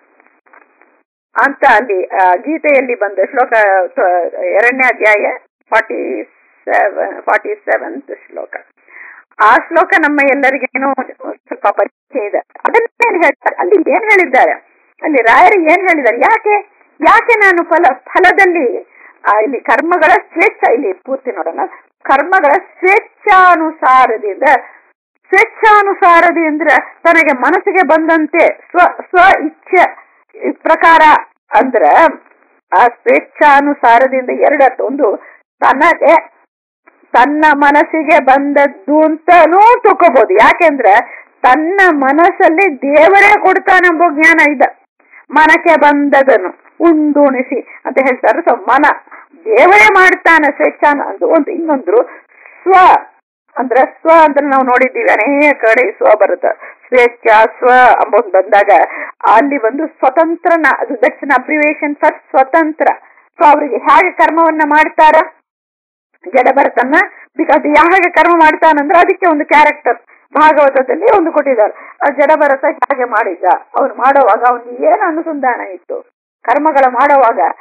Speaker 1: ಅಂತ ಅಲ್ಲಿ ಗೀತೆಯಲ್ಲಿ ಬಂದ ಶ್ಲೋಕ ಎರಡನೇ ಅಧ್ಯಾಯ ಫಾರ್ಟಿ ಸೆವೆನ್ ಫಾರ್ಟಿ ಸೆವೆಂತ್ ಶ್ಲೋಕ ಆ ಶ್ಲೋಕ ನಮ್ಮ ಎಲ್ಲರಿಗೇನೋ ಸ್ವಲ್ಪ ಪರಿಚಯ ಇದೆ ಅದನ್ನೇನು ಹೇಳ್ತಾರೆ ಅಲ್ಲಿ ಏನ್ ಹೇಳಿದ್ದಾರೆ ಅಲ್ಲಿ ರಾಯರು ಏನ್ ಹೇಳಿದ್ದಾರೆ ಯಾಕೆ ಯಾಕೆ ನಾನು ಫಲ ಫಲದಲ್ಲಿ ಇಲ್ಲಿ ಕರ್ಮಗಳ ಸ್ವೇಚ್ಛ ಇಲ್ಲಿ ಪೂರ್ತಿ ನೋಡೋಣ ಕರ್ಮಗಳ ಸ್ವೇಚ್ಛಾನುಸಾರದಿಂದ ಸ್ವೇಚ್ಛಾನುಸಾರದಿ ಅಂದ್ರೆ ತನಗೆ ಮನಸ್ಸಿಗೆ ಬಂದಂತೆ ಸ್ವ ಸ್ವ ಇಚ್ಛೆ ಪ್ರಕಾರ ಅಂದ್ರ ಆ ಸ್ವೇಚ್ಛಾನುಸಾರದಿಂದ ಎರಡರ್ಥ ಒಂದು ತನಗೆ ತನ್ನ ಮನಸ್ಸಿಗೆ ಬಂದದ್ದು ಅಂತಾನೂ ತಕೋಬಹುದು ಯಾಕೆಂದ್ರೆ ತನ್ನ ಮನಸ್ಸಲ್ಲಿ ದೇವರೇ ಕೊಡ್ತಾನೆಂಬ ಜ್ಞಾನ ಇದೆ ಮನಕ್ಕೆ ಬಂದದನ್ನು ಉಂಡುಣಿಸಿ ಅಂತ ಹೇಳ್ತಾರೆ ಸೊ ಮನ ದೇವರೇ ಮಾಡ್ತಾನೆ ಸ್ವೇಚ್ಛಾನ ಅಂತ ಒಂದು ಇನ್ನೊಂದ್ರು ಸ್ವ ಅಂದ್ರೆ ಸ್ವ ಅಂದ್ರೆ ನಾವು ನೋಡಿದ್ದೀವಿ ಅನೇಕ ಕಡೆ ಸ್ವ ಬರುತ್ತೆ ಸ್ವೇಚ್ಛ ಸ್ವ ಅಂಬೋದು ಬಂದಾಗ ಅಲ್ಲಿ ಒಂದು ಸ್ವತಂತ್ರನ ಅದು ದಟ್ಸ್ ಅನ್ ಅಬ್ರಿವೇಶನ್ ಫರ್ ಸ್ವತಂತ್ರ ಸೊ ಅವರಿಗೆ ಹೇಗೆ ಕರ್ಮವನ್ನ ಮಾಡ್ತಾರ ಜಡಭರತನ್ನ ಬಿಕಾಸ್ ಯಾವಾಗ ಕರ್ಮ ಮಾಡ್ತಾನಂದ್ರೆ ಅದಕ್ಕೆ ಒಂದು ಕ್ಯಾರೆಕ್ಟರ್ ಭಾಗವತದಲ್ಲಿ ಒಂದು ಕೊಟ್ಟಿದ್ದಾರೆ ಆ ಜಡಭರತ ಹೇಗೆ ಮಾಡಿದ ಅವ್ನು ಮಾಡೋವಾಗ ಅವನಿಗೆ ಏನು ಅನುಸಂಧಾನ ಇತ್ತು ಕರ್ಮಗಳ ಮಾಡುವಾಗ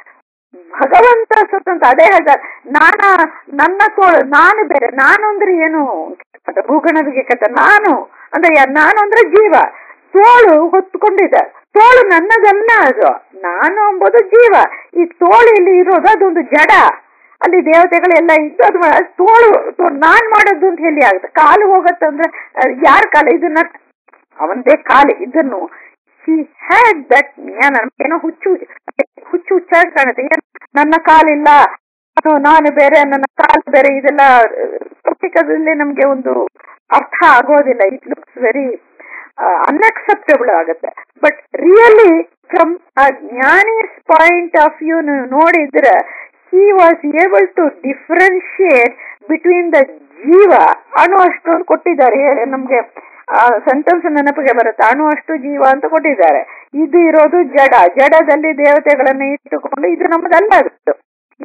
Speaker 1: ಭಗವಂತ ಸ್ವತಂತ್ರ ಅದೇ ಹೇಳ್ತಾರೆ ನಾನ ನನ್ನ ತೋಳು ನಾನು ಬೇರೆ ನಾನು ಅಂದ್ರೆ ಏನು ಭೂಗಣವಿಗೆ ಕಥ ನಾನು ಅಂದ್ರೆ ಯಾರ್? ನಾನು ಅಂದ್ರೆ ಜೀವ ತೋಳು ಹೊತ್ಕೊಂಡಿದೆ ತೋಳು ನನ್ನದಲ್ಲ ಅದು ನಾನು ಎಂಬುದು ಜೀವ ಈ ತೋಳು ಇಲ್ಲಿ ಇರೋದು ಅದೊಂದು ಜಡ ಅಲ್ಲಿ ದೇವತೆಗಳೆಲ್ಲ ಇದ್ದು ಅದು ಮಾ- ತೋಳು ತೋ- ನಾನ್ ಮಾಡೋದು ಅಂತ ಹೇಳಿ ಆಗುತ್ತೆ ಕಾಲು ಹೋಗತ್ತಂದ್ರೆ ಯಾರ ಕಾಲ ಇದನ್ನ ಅವನದೇ ಕಾಲು ಇದನ್ನು ಹಿ ಹ್ಯಾಡ್ ದಟ್ ಜ್ಞಾನ ಏನೋ ಹುಚ್ಚು ಹುಚ್ಚು ಹುಚ್ಚಾಗಿ ಕಾಣುತ್ತೆ ಏನ್ ನನ್ನ ಕಾಲಿಲ್ಲ ನಾನು ನಾನು ಬೇರೆ ನನ್ನ ಕಾಲು ಬೇರೆ ಇದೆಲ್ಲ ಪ್ರತ್ಯೇಕದಲ್ಲಿ ನಮ್ಗೆ ಒಂದು ಅರ್ಥ ಆಗೋದಿಲ್ಲ ಇಟ್ ಲುಕ್ಸ್ ವೆರಿ ಅನ್ಅಕ್ಸೆಪ್ಟಬಲ್ ಆಗುತ್ತೆ ಬಟ್ ರಿಯಲಿ ಫ್ರಮ್ ಆ ಜ್ಞಾನೀಸ್ ಪಾಯಿಂಟ್ ಆಫ್ ವ್ಯೂ ನೋಡಿದ್ರೆ he was able to differentiate between the ಜೀವ ಅಣು ಅಷ್ಟೊಂದು ಕೊಟ್ಟಿದ್ದಾರೆ ಹೇಳಿ ನಮ್ಗೆ ಸೆಂಟೆನ್ಸ್ ನೆನಪಿಗೆ ಬರುತ್ತೆ ಅಣು ಅಷ್ಟು ಜೀವ ಅಂತ ಕೊಟ್ಟಿದ್ದಾರೆ ಇದು ಇರೋದು ಜಡ ಜಡದಲ್ಲಿ ದೇವತೆಗಳನ್ನ ಇಟ್ಟುಕೊಂಡು ಇದು ನಮ್ಮದಲ್ಲ ಅದು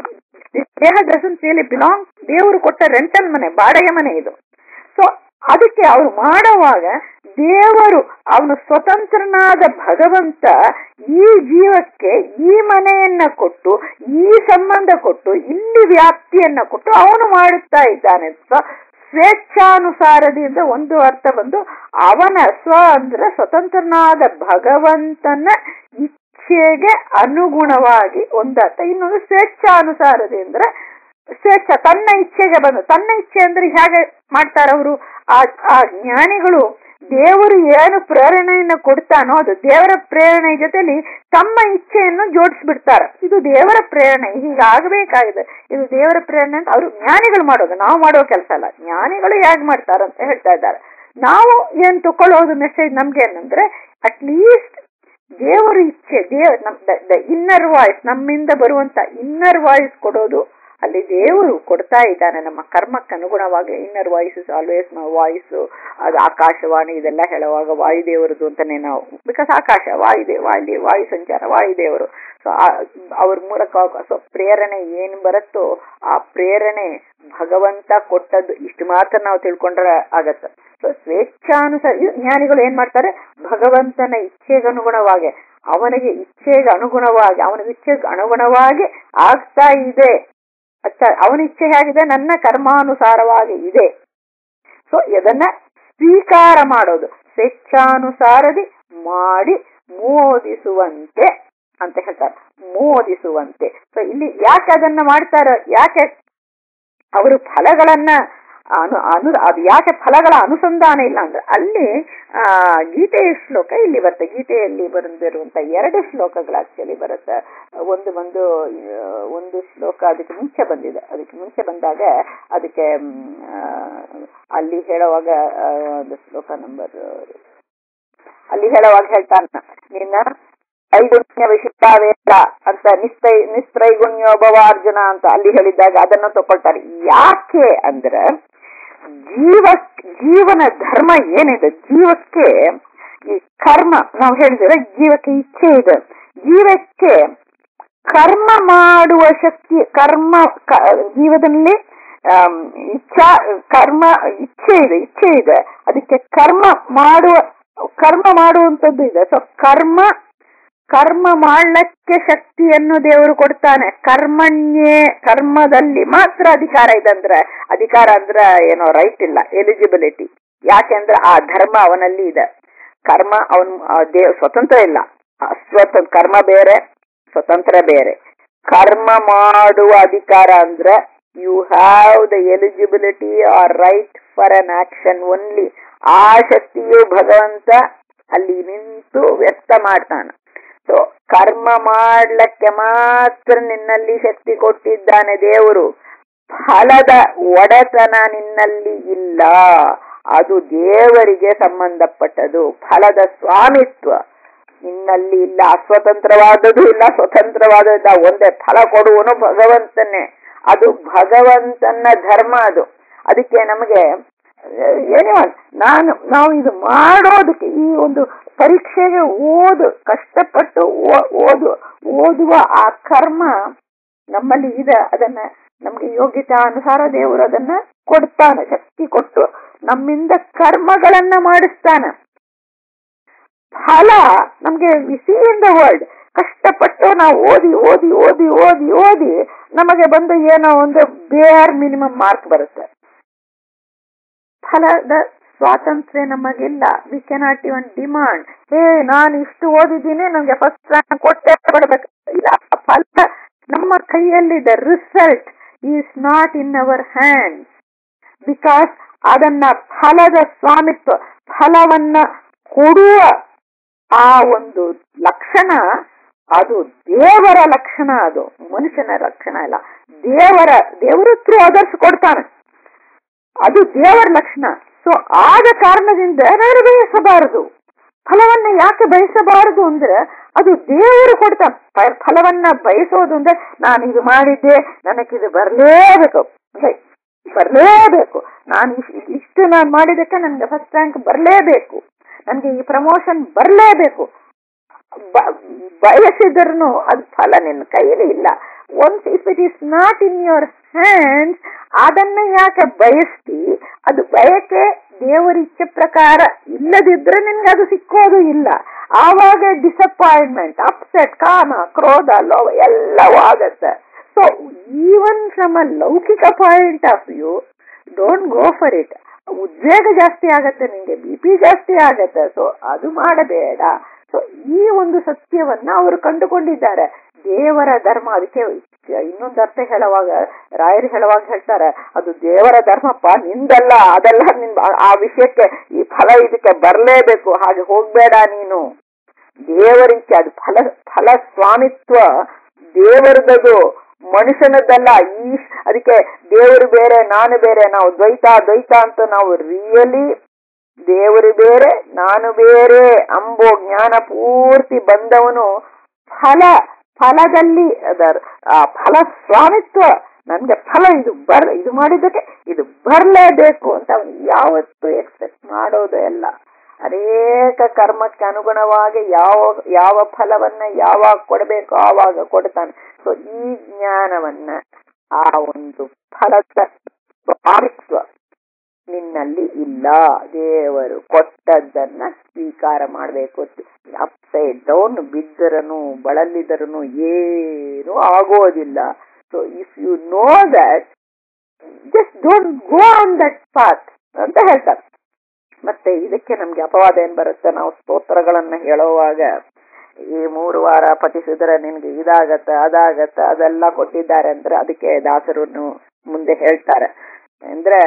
Speaker 1: ದೇಹ ಡಸನ್ ರಿಯಲಿ ಬಿಲಾಂಗ್ ದೇವರು ಕೊಟ್ಟ ರೆಂಟಲ್ ಮನೆ ಬಾಡಿಗೆ ಮನೆ ಇದು ಸೊ ಅದಕ್ಕೆ ಅವ್ರು ಮಾಡುವಾಗ ದೇವರು ಅವನು ಸ್ವತಂತ್ರನಾದ ಭಗವಂತ ಈ ಜೀವಕ್ಕೆ ಈ ಮನೆಯನ್ನ ಕೊಟ್ಟು ಈ ಸಂಬಂಧ ಕೊಟ್ಟು ಇಲ್ಲಿ ವ್ಯಾಪ್ತಿಯನ್ನ ಕೊಟ್ಟು ಅವನು ಮಾಡುತ್ತಾ ಇದ್ದಾನೆ ಸೊ ಸ್ವೇಚ್ಛಾನುಸಾರದಿಂದ ಒಂದು ಅರ್ಥ ಬಂದು ಅವನ ಸ್ವ ಅಂದ್ರೆ ಸ್ವತಂತ್ರನಾದ ಭಗವಂತನ ಇಚ್ಛೆಗೆ ಅನುಗುಣವಾಗಿ ಒಂದು ಅರ್ಥ ಇನ್ನೊಂದು ಸ್ವೇಚ್ಛಾನುಸಾರದಿಂದ ಸ್ವೇಚ್ಛ ತನ್ನ ಇಚ್ಛೆಗೆ ಬಂದು ತನ್ನ ಇಚ್ಛೆ ಅಂದ್ರೆ ಹೇಗೆ ಮಾಡ್ತಾರ ಅವರು ಆ ಆ ಜ್ಞಾನಿಗಳು ದೇವರು ಏನು ಪ್ರೇರಣೆಯನ್ನ ಕೊಡ್ತಾನೋ ಅದು ದೇವರ ಪ್ರೇರಣೆ ಜೊತೆಲಿ ತಮ್ಮ ಇಚ್ಛೆಯನ್ನು ಜೋಡಿಸ್ಬಿಡ್ತಾರ ಇದು ದೇವರ ಪ್ರೇರಣೆ ಹೀಗಾಗಬೇಕಾಗಿದೆ ಇದು ದೇವರ ಪ್ರೇರಣೆ ಅಂತ ಅವರು ಜ್ಞಾನಿಗಳು ಮಾಡೋದು ನಾವು ಮಾಡೋ ಕೆಲಸ ಅಲ್ಲ ಜ್ಞಾನಿಗಳು ಹೇಗೆ ಮಾಡ್ತಾರ ಅಂತ ಹೇಳ್ತಾ ಇದ್ದಾರೆ ನಾವು ಏನ್ ತಕೊಳ್ಳೋದು ಮೆಸೇಜ್ ನಮ್ಗೆ ಏನಂದ್ರೆ ಅಟ್ ಲೀಸ್ಟ್ ದೇವರ ಇಚ್ಛೆ ದೇವ ದ ಇನ್ನರ್ ವಾಯ್ಸ್ ನಮ್ಮಿಂದ ಬರುವಂತ ಇನ್ನರ್ ವಾಯ್ಸ್ ಕೊಡೋದು ಅಲ್ಲಿ ದೇವರು ಕೊಡ್ತಾ ಇದ್ದಾನೆ ನಮ್ಮ ಕರ್ಮಕ್ಕೆ ಅನುಗುಣವಾಗಿ ಇನ್ನರ್ ವಾಯ್ಸ್ ಇಸ್ ಆಲ್ವೇಸ್ ನಾವು ವಾಯ್ಸ್ ಅದು ಆಕಾಶವಾಣಿ ಇದೆಲ್ಲ ಹೇಳುವಾಗ ವಾಯುದೇವರದು ಅಂತಾನೆ ನಾವು ಬಿಕಾಸ್ ಆಕಾಶ ವಾಯುದೇವ ವಾಯು ವಾಯು ಸಂಚಾರ ವಾಯುದೇವರು ಸೊ ಅವ್ರ ಮೂಲಕ ಸೊ ಪ್ರೇರಣೆ ಏನ್ ಬರುತ್ತೋ ಆ ಪ್ರೇರಣೆ ಭಗವಂತ ಕೊಟ್ಟದ್ದು ಇಷ್ಟು ಮಾತ್ರ ನಾವು ತಿಳ್ಕೊಂಡ್ರೆ ಆಗತ್ತೆ ಸೊ ಸ್ವೇಚ್ಛಾನುಸಾರ ಇದು ಜ್ಞಾನಿಗಳು ಏನ್ ಮಾಡ್ತಾರೆ ಭಗವಂತನ ಇಚ್ಛೆಗೆ ಅನುಗುಣವಾಗಿ ಅವನಿಗೆ ಇಚ್ಛೆಗೆ ಅನುಗುಣವಾಗಿ ಅವನಿಗೆ ಇಚ್ಛೆಗೆ ಅನುಗುಣವಾಗಿ ಆಗ್ತಾ ಇದೆ ಅಚ್ಚ ಅವನ ಇಚ್ಛೆ ಹೇಗಿದೆ ನನ್ನ ಕರ್ಮಾನುಸಾರವಾಗಿ ಇದೆ ಸೊ ಇದನ್ನ ಸ್ವೀಕಾರ ಮಾಡೋದು ಸ್ವೇಚ್ಛಾನುಸಾರದಿ ಮಾಡಿ ಮೋದಿಸುವಂತೆ ಅಂತ ಹೇಳ್ತಾರೆ ಮೋದಿಸುವಂತೆ ಸೊ ಇಲ್ಲಿ ಯಾಕೆ ಅದನ್ನ ಮಾಡ್ತಾರ ಯಾಕೆ ಅವರು ಫಲಗಳನ್ನ ಅನು ಅನು ಅದು ಯಾಕೆ ಫಲಗಳ ಅನುಸಂಧಾನ ಇಲ್ಲ ಅಂದ್ರೆ ಅಲ್ಲಿ ಆ ಗೀತೆಯ ಶ್ಲೋಕ ಇಲ್ಲಿ ಬರುತ್ತೆ ಗೀತೆಯಲ್ಲಿ ಬಂದಿರುವಂತ ಎರಡು ಶ್ಲೋಕಗಳು ಆಕ್ಚುಲಿ ಬರುತ್ತೆ ಒಂದು ಒಂದು ಒಂದು ಶ್ಲೋಕ ಅದಕ್ಕೆ ಮುಂಚೆ ಬಂದಿದೆ ಅದಕ್ಕೆ ಮುಂಚೆ ಬಂದಾಗ ಅದಕ್ಕೆ ಅಲ್ಲಿ ಹೇಳುವಾಗ ಒಂದು ಶ್ಲೋಕ ನಂಬರ್ ಅಲ್ಲಿ ಹೇಳುವಾಗ ಹೇಳ್ತಾನ ನಿನ್ನ ಐಗುಣ್ಯ ವಿಶಿಷ್ಟಾವೇಶ ಅಂತ ನಿಸ್ತೈ ನಿಸ್ತ್ರೈಗುಣ್ಯೋಭವಾರ್ಜುನ ಅಂತ ಅಲ್ಲಿ ಹೇಳಿದಾಗ ಅದನ್ನು ತಗೊಳ್ತಾರೆ ಯಾಕೆ ಅಂದ್ರೆ ಜೀವ ಜೀವನ ಧರ್ಮ ಏನಿದೆ ಜೀವಕ್ಕೆ ಈ ಕರ್ಮ ನಾವು ಹೇಳಿದ್ರೆ ಜೀವಕ್ಕೆ ಇಚ್ಛೆ ಇದೆ ಜೀವಕ್ಕೆ ಕರ್ಮ ಮಾಡುವ ಶಕ್ತಿ ಕರ್ಮ ಜೀವದಲ್ಲಿ ಇಚ್ಛಾ ಕರ್ಮ ಇಚ್ಛೆ ಇದೆ ಇಚ್ಛೆ ಇದೆ ಅದಕ್ಕೆ ಕರ್ಮ ಮಾಡುವ ಕರ್ಮ ಮಾಡುವಂತದ್ದು ಇದೆ ಸೊ ಕರ್ಮ ಕರ್ಮ ಮಾಡ್ಲಿಕ್ಕೆ ಶಕ್ತಿಯನ್ನು ದೇವರು ಕೊಡ್ತಾನೆ ಕರ್ಮಣ್ಯೇ ಕರ್ಮದಲ್ಲಿ ಮಾತ್ರ ಅಧಿಕಾರ ಇದೆ ಅಂದ್ರೆ ಅಧಿಕಾರ ಅಂದ್ರೆ ಏನೋ ರೈಟ್ ಇಲ್ಲ ಎಲಿಜಿಬಿಲಿಟಿ ಯಾಕೆಂದ್ರೆ ಆ ಧರ್ಮ ಅವನಲ್ಲಿ ಇದೆ ಕರ್ಮ ಅವನ್ ದೇವ್ ಸ್ವತಂತ್ರ ಇಲ್ಲ ಸ್ವತಂತ್ರ ಕರ್ಮ ಬೇರೆ ಸ್ವತಂತ್ರ ಬೇರೆ ಕರ್ಮ ಮಾಡುವ ಅಧಿಕಾರ ಅಂದ್ರೆ you have the eligibility or right for an action only ಆ ಶಕ್ತಿಯು ಭಗವಂತ ಅಲ್ಲಿ ನಿಂತು ವ್ಯಕ್ತ ಮಾಡ್ತಾನೆ ಸೊ ಕರ್ಮ ಮಾಡ್ಲಕ್ಕೆ ಮಾತ್ರ ನಿನ್ನಲ್ಲಿ ಶಕ್ತಿ ಕೊಟ್ಟಿದ್ದಾನೆ ದೇವರು ಫಲದ ಒಡೆತನ ನಿನ್ನಲ್ಲಿ ಇಲ್ಲ ಅದು ದೇವರಿಗೆ ಸಂಬಂಧಪಟ್ಟದು ಫಲದ ಸ್ವಾಮಿತ್ವ ನಿನ್ನಲ್ಲಿ ಇಲ್ಲ ಅಸ್ವತಂತ್ರವಾದದ್ದು ಇಲ್ಲ ಸ್ವತಂತ್ರವಾದದ್ದು ಒಂದೇ ಫಲ ಕೊಡುವನು ಭಗವಂತನೇ ಅದು ಭಗವಂತನ ಧರ್ಮ ಅದು ಅದಕ್ಕೆ ನಮಗೆ ಏನಿವನ್ ನಾನು ನಾವು ಇದು ಮಾಡೋದಕ್ಕೆ ಈ ಒಂದು ಪರೀಕ್ಷೆಗೆ ಓದು ಕಷ್ಟಪಟ್ಟು ಓದು ಓದುವ ಆ ಕರ್ಮ ನಮ್ಮಲ್ಲಿ ಇದೆ ಅದನ್ನ ನಮ್ಗೆ ಯೋಗ್ಯತೆ ಅನುಸಾರ ದೇವರು ಅದನ್ನ ಕೊಡ್ತಾನೆ ಶಕ್ತಿ ಕೊಟ್ಟು ನಮ್ಮಿಂದ ಕರ್ಮಗಳನ್ನ ಮಾಡಿಸ್ತಾನೆ ಫಲ ನಮ್ಗೆ ಸಿ ಇನ್ ದ ವರ್ಲ್ಡ್ ಕಷ್ಟಪಟ್ಟು ನಾವು ಓದಿ ಓದಿ ಓದಿ ಓದಿ ಓದಿ ನಮಗೆ ಬಂದು ಏನೋ ಒಂದು ಬೇರ್ ಮಿನಿಮಮ್ ಮಾರ್ಕ್ ಬರುತ್ತೆ ಫಲದ ಸ್ವಾತಂತ್ರ್ಯ ನಮಗಿಲ್ಲ ವಿ ಕೆನಾಟ್ ಇವನ್ ಡಿಮಾಂಡ್ ಏ ನಾನು ಇಷ್ಟು ಓದಿದ್ದೀನಿ ನಮ್ಗೆ ಫಸ್ಟ್ ರ್ಯಾಂಕ್ ಕೊಟ್ಟೆ ಕೊಡ್ಬೇಕು ಇಲ್ಲ ಫಲ ನಮ್ಮ ಕೈಯಲ್ಲಿದೆ result is not in our hand because ಅದನ್ನ ಫಲದ ಸ್ವಾಮಿತ್ವ ಫಲವನ್ನ ಕೊಡುವ ಆ ಒಂದು ಲಕ್ಷಣ ಅದು ದೇವರ ಲಕ್ಷಣ ಅದು ಮನುಷ್ಯನ ಲಕ್ಷಣ ಇಲ್ಲ ದೇವರ ದೇವರ ಥ್ರೂ ಅದರ್ಸ್ ಕೊಡ್ತಾನೆ ಅದು ದೇವರ ಲಕ್ಷಣ ಸೊ ಆದ ಕಾರಣದಿಂದ ನಾನು ಬಯಸಬಾರದು ಫಲವನ್ನ ಯಾಕೆ ಬಯಸಬಾರದು ಅಂದ್ರೆ ಅದು ದೇವರು ಕೊಡ್ತಾನೆ ಪ- ಫಲವನ್ನ ಬಯಸೋದು ಅಂದ್ರೆ ನಾನು ಇದು ಮಾಡಿದ್ದೆ ನನಗಿದು ಬರಲೇಬೇಕು ಅಂದ್ರೆ ಬರಲೇಬೇಕು ನಾನು ಇಶ್- ಇಷ್ಟು ನಾನು ಮಾಡಿದಕ್ಕೆ ನನಗೆ ಫಸ್ಟ್ ರ್ಯಾಂಕ್ ಬರಲೇಬೇಕು ನನಗೆ ಈ ಪ್ರಮೋಷನ್ ಬರಲೇಬೇಕು ಬಯಸಿದ್ರು ಅದು ಫಲ ನಿನ್ನ ಕೈಯಲ್ಲಿ ಇಲ್ಲ once if it is not in your hands ಅದನ್ನ ಯಾಕೆ ಬಯಸ್ತಿ ಅದು ಬಯಕೆ ದೇವರ ಇಚ್ಛೆ ಪ್ರಕಾರ ಇಲ್ಲದಿದ್ರೆ ನಿನ್ಗೆ ಅದು ಸಿಕ್ಕೋದು ಇಲ್ಲ ಆವಾಗ ಡಿಸಪಾಯಿಂಟ್ಮೆಂಟ್ ಅಪ್ಸೆಟ್ ಕಾಮ ಕ್ರೋಧ ಲೋಭ ಎಲ್ಲವೂ ಆಗತ್ತೆ ಸೊ ಈವನ್ ಫ್ರಮ್ ಅ ಲೌಕಿಕ point of view don't go for it ಉದ್ವೇಗ ಜಾಸ್ತಿ ಆಗತ್ತೆ ನಿಂಗೆ ಬಿ ಪಿ ಜಾಸ್ತಿ ಆಗತ್ತೆ ಸೊ ಅದು ಮಾಡಬೇಡ ಸೊ ಈ ಒಂದು ಸತ್ಯವನ್ನ ಅವರು ಕಂಡುಕೊಂಡಿದ್ದಾರೆ ದೇವರ ಧರ್ಮ ಅದಕ್ಕೆ ಇನ್ನೊಂದು ಅರ್ಥ ಹೇಳುವಾಗ ರಾಯರು ಹೇಳುವಾಗ ಹೇಳ್ತಾರೆ ಅದು ದೇವರ ಧರ್ಮಪ್ಪ ನಿಂದಲ್ಲ ಅದೆಲ್ಲ ನಿನ್ ಆ ವಿಷಯಕ್ಕೆ ಈ ಫಲ ಇದಕ್ಕೆ ಬರಲೇಬೇಕು ಹಾಗೆ ಹೋಗ್ಬೇಡ ನೀನು ದೇವರಿಚ್ಛೆ ಅದು ಫಲ ಫಲ ಸ್ವಾಮಿತ್ವ ದೇವರದದು ಮನುಷ್ಯನದ್ದಲ್ಲ ಈ ಅದಕ್ಕೆ ದೇವರು ಬೇರೆ ನಾನು ಬೇರೆ ನಾವು ದ್ವೈತ ದ್ವೈತ ಅಂತ ನಾವು ರಿಯಲಿ ದೇವರು ಬೇರೆ ನಾನು ಬೇರೆ ಅಂಬೋ ಜ್ಞಾನ ಪೂರ್ತಿ ಬಂದವನು ಫಲ ಫಲದಲ್ಲಿ ಅದರ ಆ ಫಲ ಸ್ವಾಮಿತ್ವ ನನ್ಗೆ ಫಲ ಇದು ಬರ್ ಇದು ಮಾಡಿದ್ದಕ್ಕೆ ಇದು ಬರಲೇಬೇಕು ಅಂತ ಅವನು ಯಾವತ್ತೂ ಎಕ್ಸ್ಪೆಕ್ಟ್ ಮಾಡೋದೇ ಇಲ್ಲ ಅನೇಕ ಕರ್ಮಕ್ಕೆ ಅನುಗುಣವಾಗಿ ಯಾವ ಯಾವ ಫಲವನ್ನ ಯಾವಾಗ ಕೊಡಬೇಕು ಆವಾಗ ಕೊಡ್ತಾನೆ ಸೊ ಈ ಜ್ಞಾನವನ್ನ ಆ ಒಂದು ಫಲದ ಸ್ವಾಮಿತ್ವ ನಿನ್ನಲ್ಲಿ ಇಲ್ಲ ದೇವರು ಕೊಟ್ಟದ್ದನ್ನ ಸ್ವೀಕಾರ ಮಾಡಬೇಕು ಅಪ್ಸೈಡ್ ಡೌನ್ ಬಿದ್ದರನು ಬಳಲಿದರನು ಏನು ಆಗೋದಿಲ್ಲ so if you know that just don't go on that path ಅಂತ ಹೇಳ್ತಾರೆ ಮತ್ತೆ ಇದಕ್ಕೆ ನಮ್ಗೆ ಅಪವಾದ ಏನ್ ಬರುತ್ತೆ ನಾವು ಸ್ತೋತ್ರಗಳನ್ನ ಹೇಳುವಾಗ ಈ ಮೂರು ವಾರ ಪಠಿಸಿದ್ರೆ ನಿನ್ಗೆ ಇದಾಗತ್ತ ಅದಾಗತ್ತ ಅದೆಲ್ಲ ಕೊಟ್ಟಿದ್ದಾರೆ ಅಂದ್ರೆ ಅದಕ್ಕೆ ದಾಸರು ಮುಂದೆ ಹೇಳ್ತಾರೆ ಅಂದ್ರೆ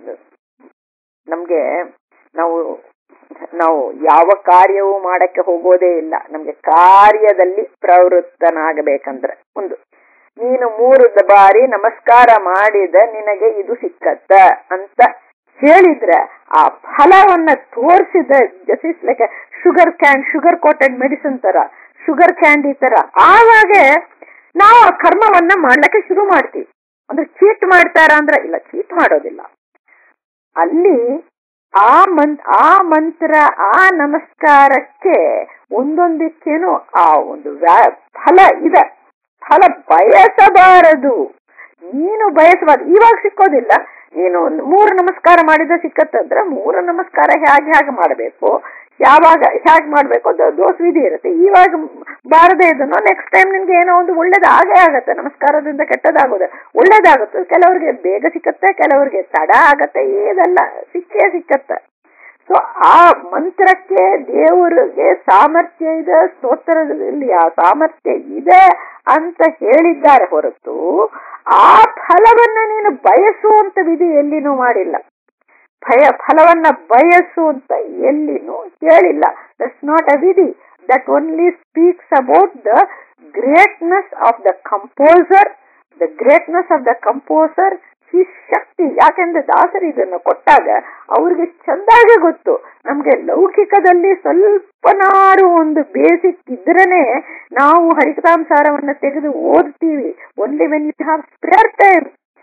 Speaker 1: ನಮ್ಗೆ ನಾವು ನಾವು ಯಾವ ಕಾರ್ಯವೂ ಮಾಡಕ್ಕೆ ಹೋಗೋದೇ ಇಲ್ಲ ನಮ್ಗೆ ಕಾರ್ಯದಲ್ಲಿ ಪ್ರವೃತ್ತನಾಗಬೇಕಂದ್ರೆ ಒಂದು ನೀನು ಮೂರು ಬಾರಿ ನಮಸ್ಕಾರ ಮಾಡಿದ ನಿನಗೆ ಇದು ಸಿಕ್ಕತ್ತ ಅಂತ ಹೇಳಿದ್ರೆ ಆ ಫಲವನ್ನ ತೋರಿಸಿದ just like sugar can sugar coated medicine ತರ ಶುಗರ್ ಕ್ಯಾಂಡಿ ತರ ಆವಾಗ ನಾವು ಆ ಕರ್ಮವನ್ನ ಮಾಡ್ಲಿಕ್ಕೆ ಶುರು ಮಾಡ್ತೀವಿ ಅಂದ್ರೆ ಚೀಟ್ ಮಾಡ್ತಾರ ಅಂದ್ರೆ ಇಲ್ಲ ಚೀಟ್ ಮಾಡೋದಿಲ್ಲ ಅಲ್ಲಿ ಆ ಮನ್ ಆ ಮಂತ್ರ ಆ ನಮಸ್ಕಾರಕ್ಕೆ ಒಂದೊಂದಕ್ಕೇನು ಆ ಒಂದು ವ್ಯಾ- ಫಲ ಇದೆ ಫಲ ಬಯಸಬಾರದು ನೀನು ಬಯಸಬಾರದು ಇವಾಗ ಸಿಕ್ಕೋದಿಲ್ಲ ನೀನು ಒಂದು ಮೂರು ನಮಸ್ಕಾರ ಮಾಡಿದ ಸಿಕ್ಕತ್ತಂದ್ರೆ ಮೂರು ನಮಸ್ಕಾರ ಹೇಗೆ ಹೇಗೆ ಮಾಡಬೇಕು ಯಾವಾಗ ಹೇಗೆ ಮಾಡ್ಬೇಕು ಅದು ದೋಷ ವಿಧಿ ಇರುತ್ತೆ ಇವಾಗ ಬಾರದೆ ಇದನ್ನು ನೆಕ್ಸ್ಟ್ ಟೈಮ್ ನಿನ್ಗೆ ಏನೋ ಒಂದು ಒಳ್ಳೇದು ಆಗೇ ಆಗತ್ತೆ ನಮಸ್ಕಾರದಿಂದ ಕೆಟ್ಟದಾಗೋದು ಒಳ್ಳೇದಾಗುತ್ತೆ ಕೆಲವರಿಗೆ ಬೇಗ ಸಿಕ್ಕತ್ತೆ ಕೆಲವರಿಗೆ ತಡ ಆಗತ್ತೆ ಇದೆಲ್ಲ ಸಿಕ್ಕೇ ಸಿಕ್ಕತ್ತೆ ಸೊ ಆ ಮಂತ್ರಕ್ಕೆ ದೇವರಿಗೆ ಸಾಮರ್ಥ್ಯ ಇದೆ ಸ್ತೋತ್ರದಲ್ಲಿ ಆ ಸಾಮರ್ಥ್ಯ ಇದೆ ಅಂತ ಹೇಳಿದ್ದಾರೆ ಹೊರತು ಆ ಫಲವನ್ನ ನೀನು ಬಯಸುವಂತ ವಿಧಿ ಎಲ್ಲಿನೂ ಮಾಡಿಲ್ಲ ಭಯ ಫಲವನ್ನ ಬಯಸು ಅಂತ ಎಲ್ಲಿನೂ ಹೇಳಿಲ್ಲ ದಟ್ಸ್ ನಾಟ್ ಅ ವಿಧಿ that only speaks about the greatness of the composer the greatness of the composer ಈ ಶಕ್ತಿ ಯಾಕೆಂದ್ರೆ ದಾಸರು ಇದನ್ನು ಕೊಟ್ಟಾಗ ಅವ್ರಿಗೆ ಚಂದಾಗೆ ಗೊತ್ತು ನಮ್ಗೆ ಲೌಕಿಕದಲ್ಲಿ ಸ್ವಲ್ಪನಾರು ಒಂದು ಬೇಸಿಕ್ ಇದ್ರೇನೆ ನಾವು ಹರಿಕತಾಂಸಾರವನ್ನ ತೆಗೆದು ಓದ್ತೀವಿ only when you have spare time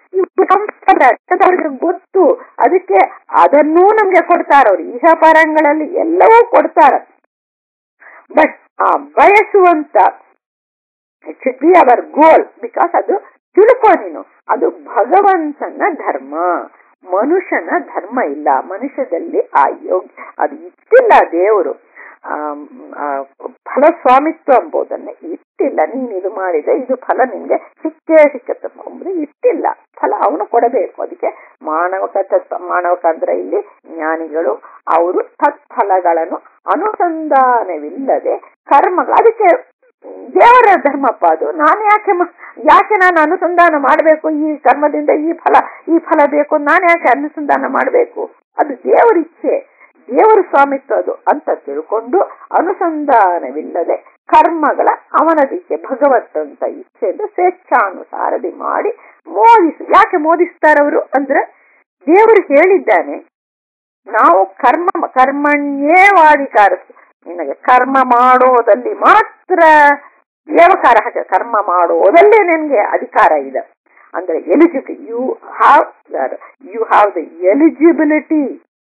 Speaker 1: ಅವ್ರಿಗೆ ಗೊತ್ತು ಅದಕ್ಕೆ ಅದನ್ನೂ ನಮ್ಗೆ ಕೊಡ್ತಾರ ಅವ್ರು ಇಹ ಪರಂಗಳಲ್ಲಿ ಎಲ್ಲವೂ ಕೊಡ್ತಾರ ಬಟ್ ಆ ಬಯಸುವಂತ it should be our goal because ಅದು ತಿಳ್ಕೊ ನೀನು ಅದು ಭಗವಂತನ ಧರ್ಮ ಮನುಷ್ಯನ ಧರ್ಮ ಇಲ್ಲ ಮನುಷ್ಯದಲ್ಲಿ ಆ ಯೋಗ ಅದು ಇಟ್ಟಿಲ್ಲ ದೇವರು ಫಲ ಸ್ವಾಮಿತ್ವ ಎಂಬುದನ್ನ ಇಟ್ಟಿಲ್ಲ ನೀನ್ ಇದು ಮಾಡಿದೆ ಇದು ಫಲ ನಿನ್ಗೆ ಸಿಕ್ಕೇ ಸಿಕ್ಕತ್ತೆ ಎಂಬುದು ಇಟ್ಟಿಲ್ಲ ಫಲ ಅವನು ಕೊಡಬೇಕು ಅದಕ್ಕೆ ಮಾನವಕ ತತ್ವ ಮಾನವಕ ಅಂದ್ರೆ ಇಲ್ಲಿ ಜ್ಞಾನಿಗಳು ಅವರು ತತ್ಫಲಗಳನ್ನು ಅನುಸಂಧಾನವಿಲ್ಲದೆ ಕರ್ಮಗಳು ಅದಕ್ಕೆ ದೇವರ ಧರ್ಮಪ್ಪ ಅದು ನಾನು ಯಾಕೆ ಮ- ಯಾಕೆ ನಾನು ಅನುಸಂಧಾನ ಮಾಡಬೇಕು ಈ ಕರ್ಮದಿಂದ ಈ ಫಲ ಈ ಫಲ ಬೇಕು ನಾನು ಯಾಕೆ ಅನುಸಂಧಾನ ಮಾಡಬೇಕು ಅದು ದೇವರ ಇಚ್ಛೆ ದೇವರ ಸ್ವಾಮಿತ್ವ ಅದು ಅಂತ ತಿಳ್ಕೊಂಡು ಅನುಸಂಧಾನವಿಲ್ಲದೆ ಕರ್ಮಗಳ ಅವನದಿಕ್ಕೆ ಭಗವತ್ ಅಂತ ಇಚ್ಛೆಯಿಂದ ಸ್ವೇಚ್ಛಾನುಸಾರದಿ ಮಾಡಿ ಮೋದಿಸು ಯಾಕೆ ಮೋದಿಸ್ತಾರವರು ಅಂದ್ರೆ ದೇವರು ಹೇಳಿದ್ದಾನೆ ನಾವು ಕರ್ಮ ಕರ್ಮಣ್ಯೇವಾಧಿಕಾರ ನಿನಗೆ ಕರ್ಮ ಮಾಡೋದಲ್ಲಿ ಮಾತ್ರ ಏವಕಾರ ಹಾಗೆ ಕರ್ಮ ಮಾಡೋದಲ್ಲೇ ನಿನ್ಗೆ ಅಧಿಕಾರ ಇದೆ ಅಂದ್ರೆ eligibility you have you have the eligibility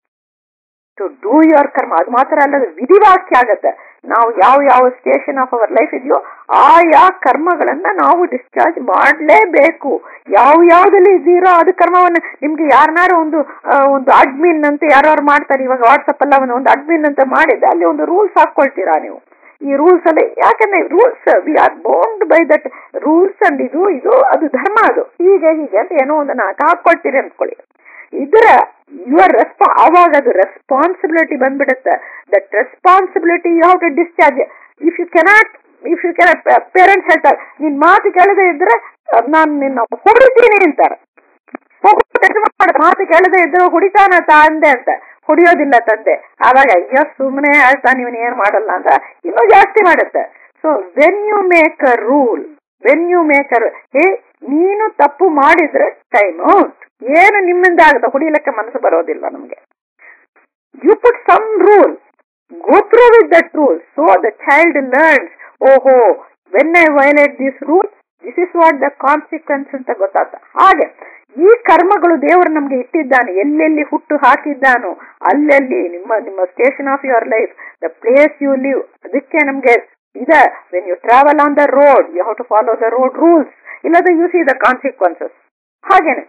Speaker 1: to do your ಕರ್ಮ ಅದು ಮಾತ್ರ ಅಲ್ಲದೆ ವಿಧಿವಾಕ್ಯ ಆಗತ್ತೆ ನಾವು ಯಾವ ಯಾವ ಸ್ಟೇಷನ್ ಆಫ್ ಅವರ್ ಲೈಫ್ ಇದೆಯೋ ಆಯಾ ಕರ್ಮಗಳನ್ನ ನಾವು ಡಿಸ್ಚಾರ್ಜ್ ಮಾಡಲೇಬೇಕು ಯಾವ ಯಾವ್ದಲ್ಲಿ ಇದ್ದೀರೋ ಅದು ಕರ್ಮವನ್ನ ನಿಮ್ಗೆ ಯಾರನ್ನಾರು ಒಂದು ಆ, ಒಂದು ಅಡ್ಮಿನ್ ಅಂತ ಯಾರು ಮಾಡ್ತಾರೆ ಇವಾಗ ವಾಟ್ಸಪ್ ಎಲ್ಲ ಒಂದು- ಒಂದು ಅಡ್ಮಿನ್ ಅಂತ ಮಾಡಿದ್ರೆ ಅಲ್ಲಿ ಒಂದು ರೂಲ್ಸ್ ಹಾಕೊಳ್ತೀರಾ ನೀವು ಈ ರೂಲ್ಸ್ ಅಲ್ಲಿ ಯಾಕಂದ್ರೆ rules we are bound by that rules and ಇದು ಇದು ಅದು ಧರ್ಮ ಅದು ಹೀಗೆ ಹೀಗೆ ಅಂತ ಏನೋ ಒಂದು ನಾಲ್ಕು ಹಾಕೊಳ್ತೀರಿ ಅಂದ್ಕೊಳ್ಳಿ ಇದರ ಯುವರ್ ರೆಸ್ಪಾ ಅವಾಗ ಅದು ರೆಸ್ಪಾನ್ಸಿಬಿಲಿಟಿ ಬಂದ್ಬಿಡುತ್ತೆ that responsibility you have to discharge if you cannot if you cannot parents ಹೇಳ್ತಾರೆ ನಿನ್ ಮಾತು ಕೇಳದೆ ಇದ್ರೆ ನಾನು ನಿನ್ನ ಹೊಡಿತೀನಿ ಅಂತಾರೆ ಹೋಗ್ಬಿಟ್ಟು ಮಾತು ಕೇಳದೆ ಇದ್ರೆ ಹೊಡಿತಾನ ತಂದೆ ಅಂತ ಹೊಡಿಯೋದಿಲ್ಲ ತಂದೆ ಆವಾಗ ಅಯ್ಯೋ ಸುಮ್ಮನೆ ಹೇಳ್ತಾನೆ ಇವನ್ ಏನ್ ಮಾಡಲ್ಲ ಅಂತ ಇನ್ನೂ ಜಾಸ್ತಿ ಮಾಡುತ್ತೆ so when you make a rule when you make a ಹೇ ನೀನು ತಪ್ಪು ಮಾಡಿದ್ರೆ ಟೈಮ್ ಔಟ್ ಏನು ನಿಮ್ಮಿಂದ ಆಗುತ್ತೆ ಹೊಡಿಲಿಕ್ಕೆ ಮನಸ್ಸು ಬರೋದಿಲ್ಲ ನಮ್ಗೆ you put some rule go through with that rule so the child learns ಓಹೋ when I violate this rule this is what the consequence ಅಂತ ಗೊತ್ತಾಗ್ತ ಹಾಗೆ ಈ ಕರ್ಮಗಳು ದೇವರು ನಮ್ಗೆ ಇಟ್ಟಿದ್ದಾನೆ ಎಲ್ಲೆಲ್ಲಿ ಹುಟ್ಟು ಹಾಕಿದ್ದಾನೋ ಅಲ್ಲೆಲ್ಲಿ ನಿಮ್ಮ ನಿಮ್ಮ station of your life the place you live ಅದಕ್ಕೆ ನಮ್ಗೆ ಇದೆ when you travel on the road you have to follow the road rules ಇಲ್ಲದ ಯು ಸಿ ದ ಕಾನ್ಸಿಕ್ವೆನ್ಸಸ್ ಹಾಗೇನೆ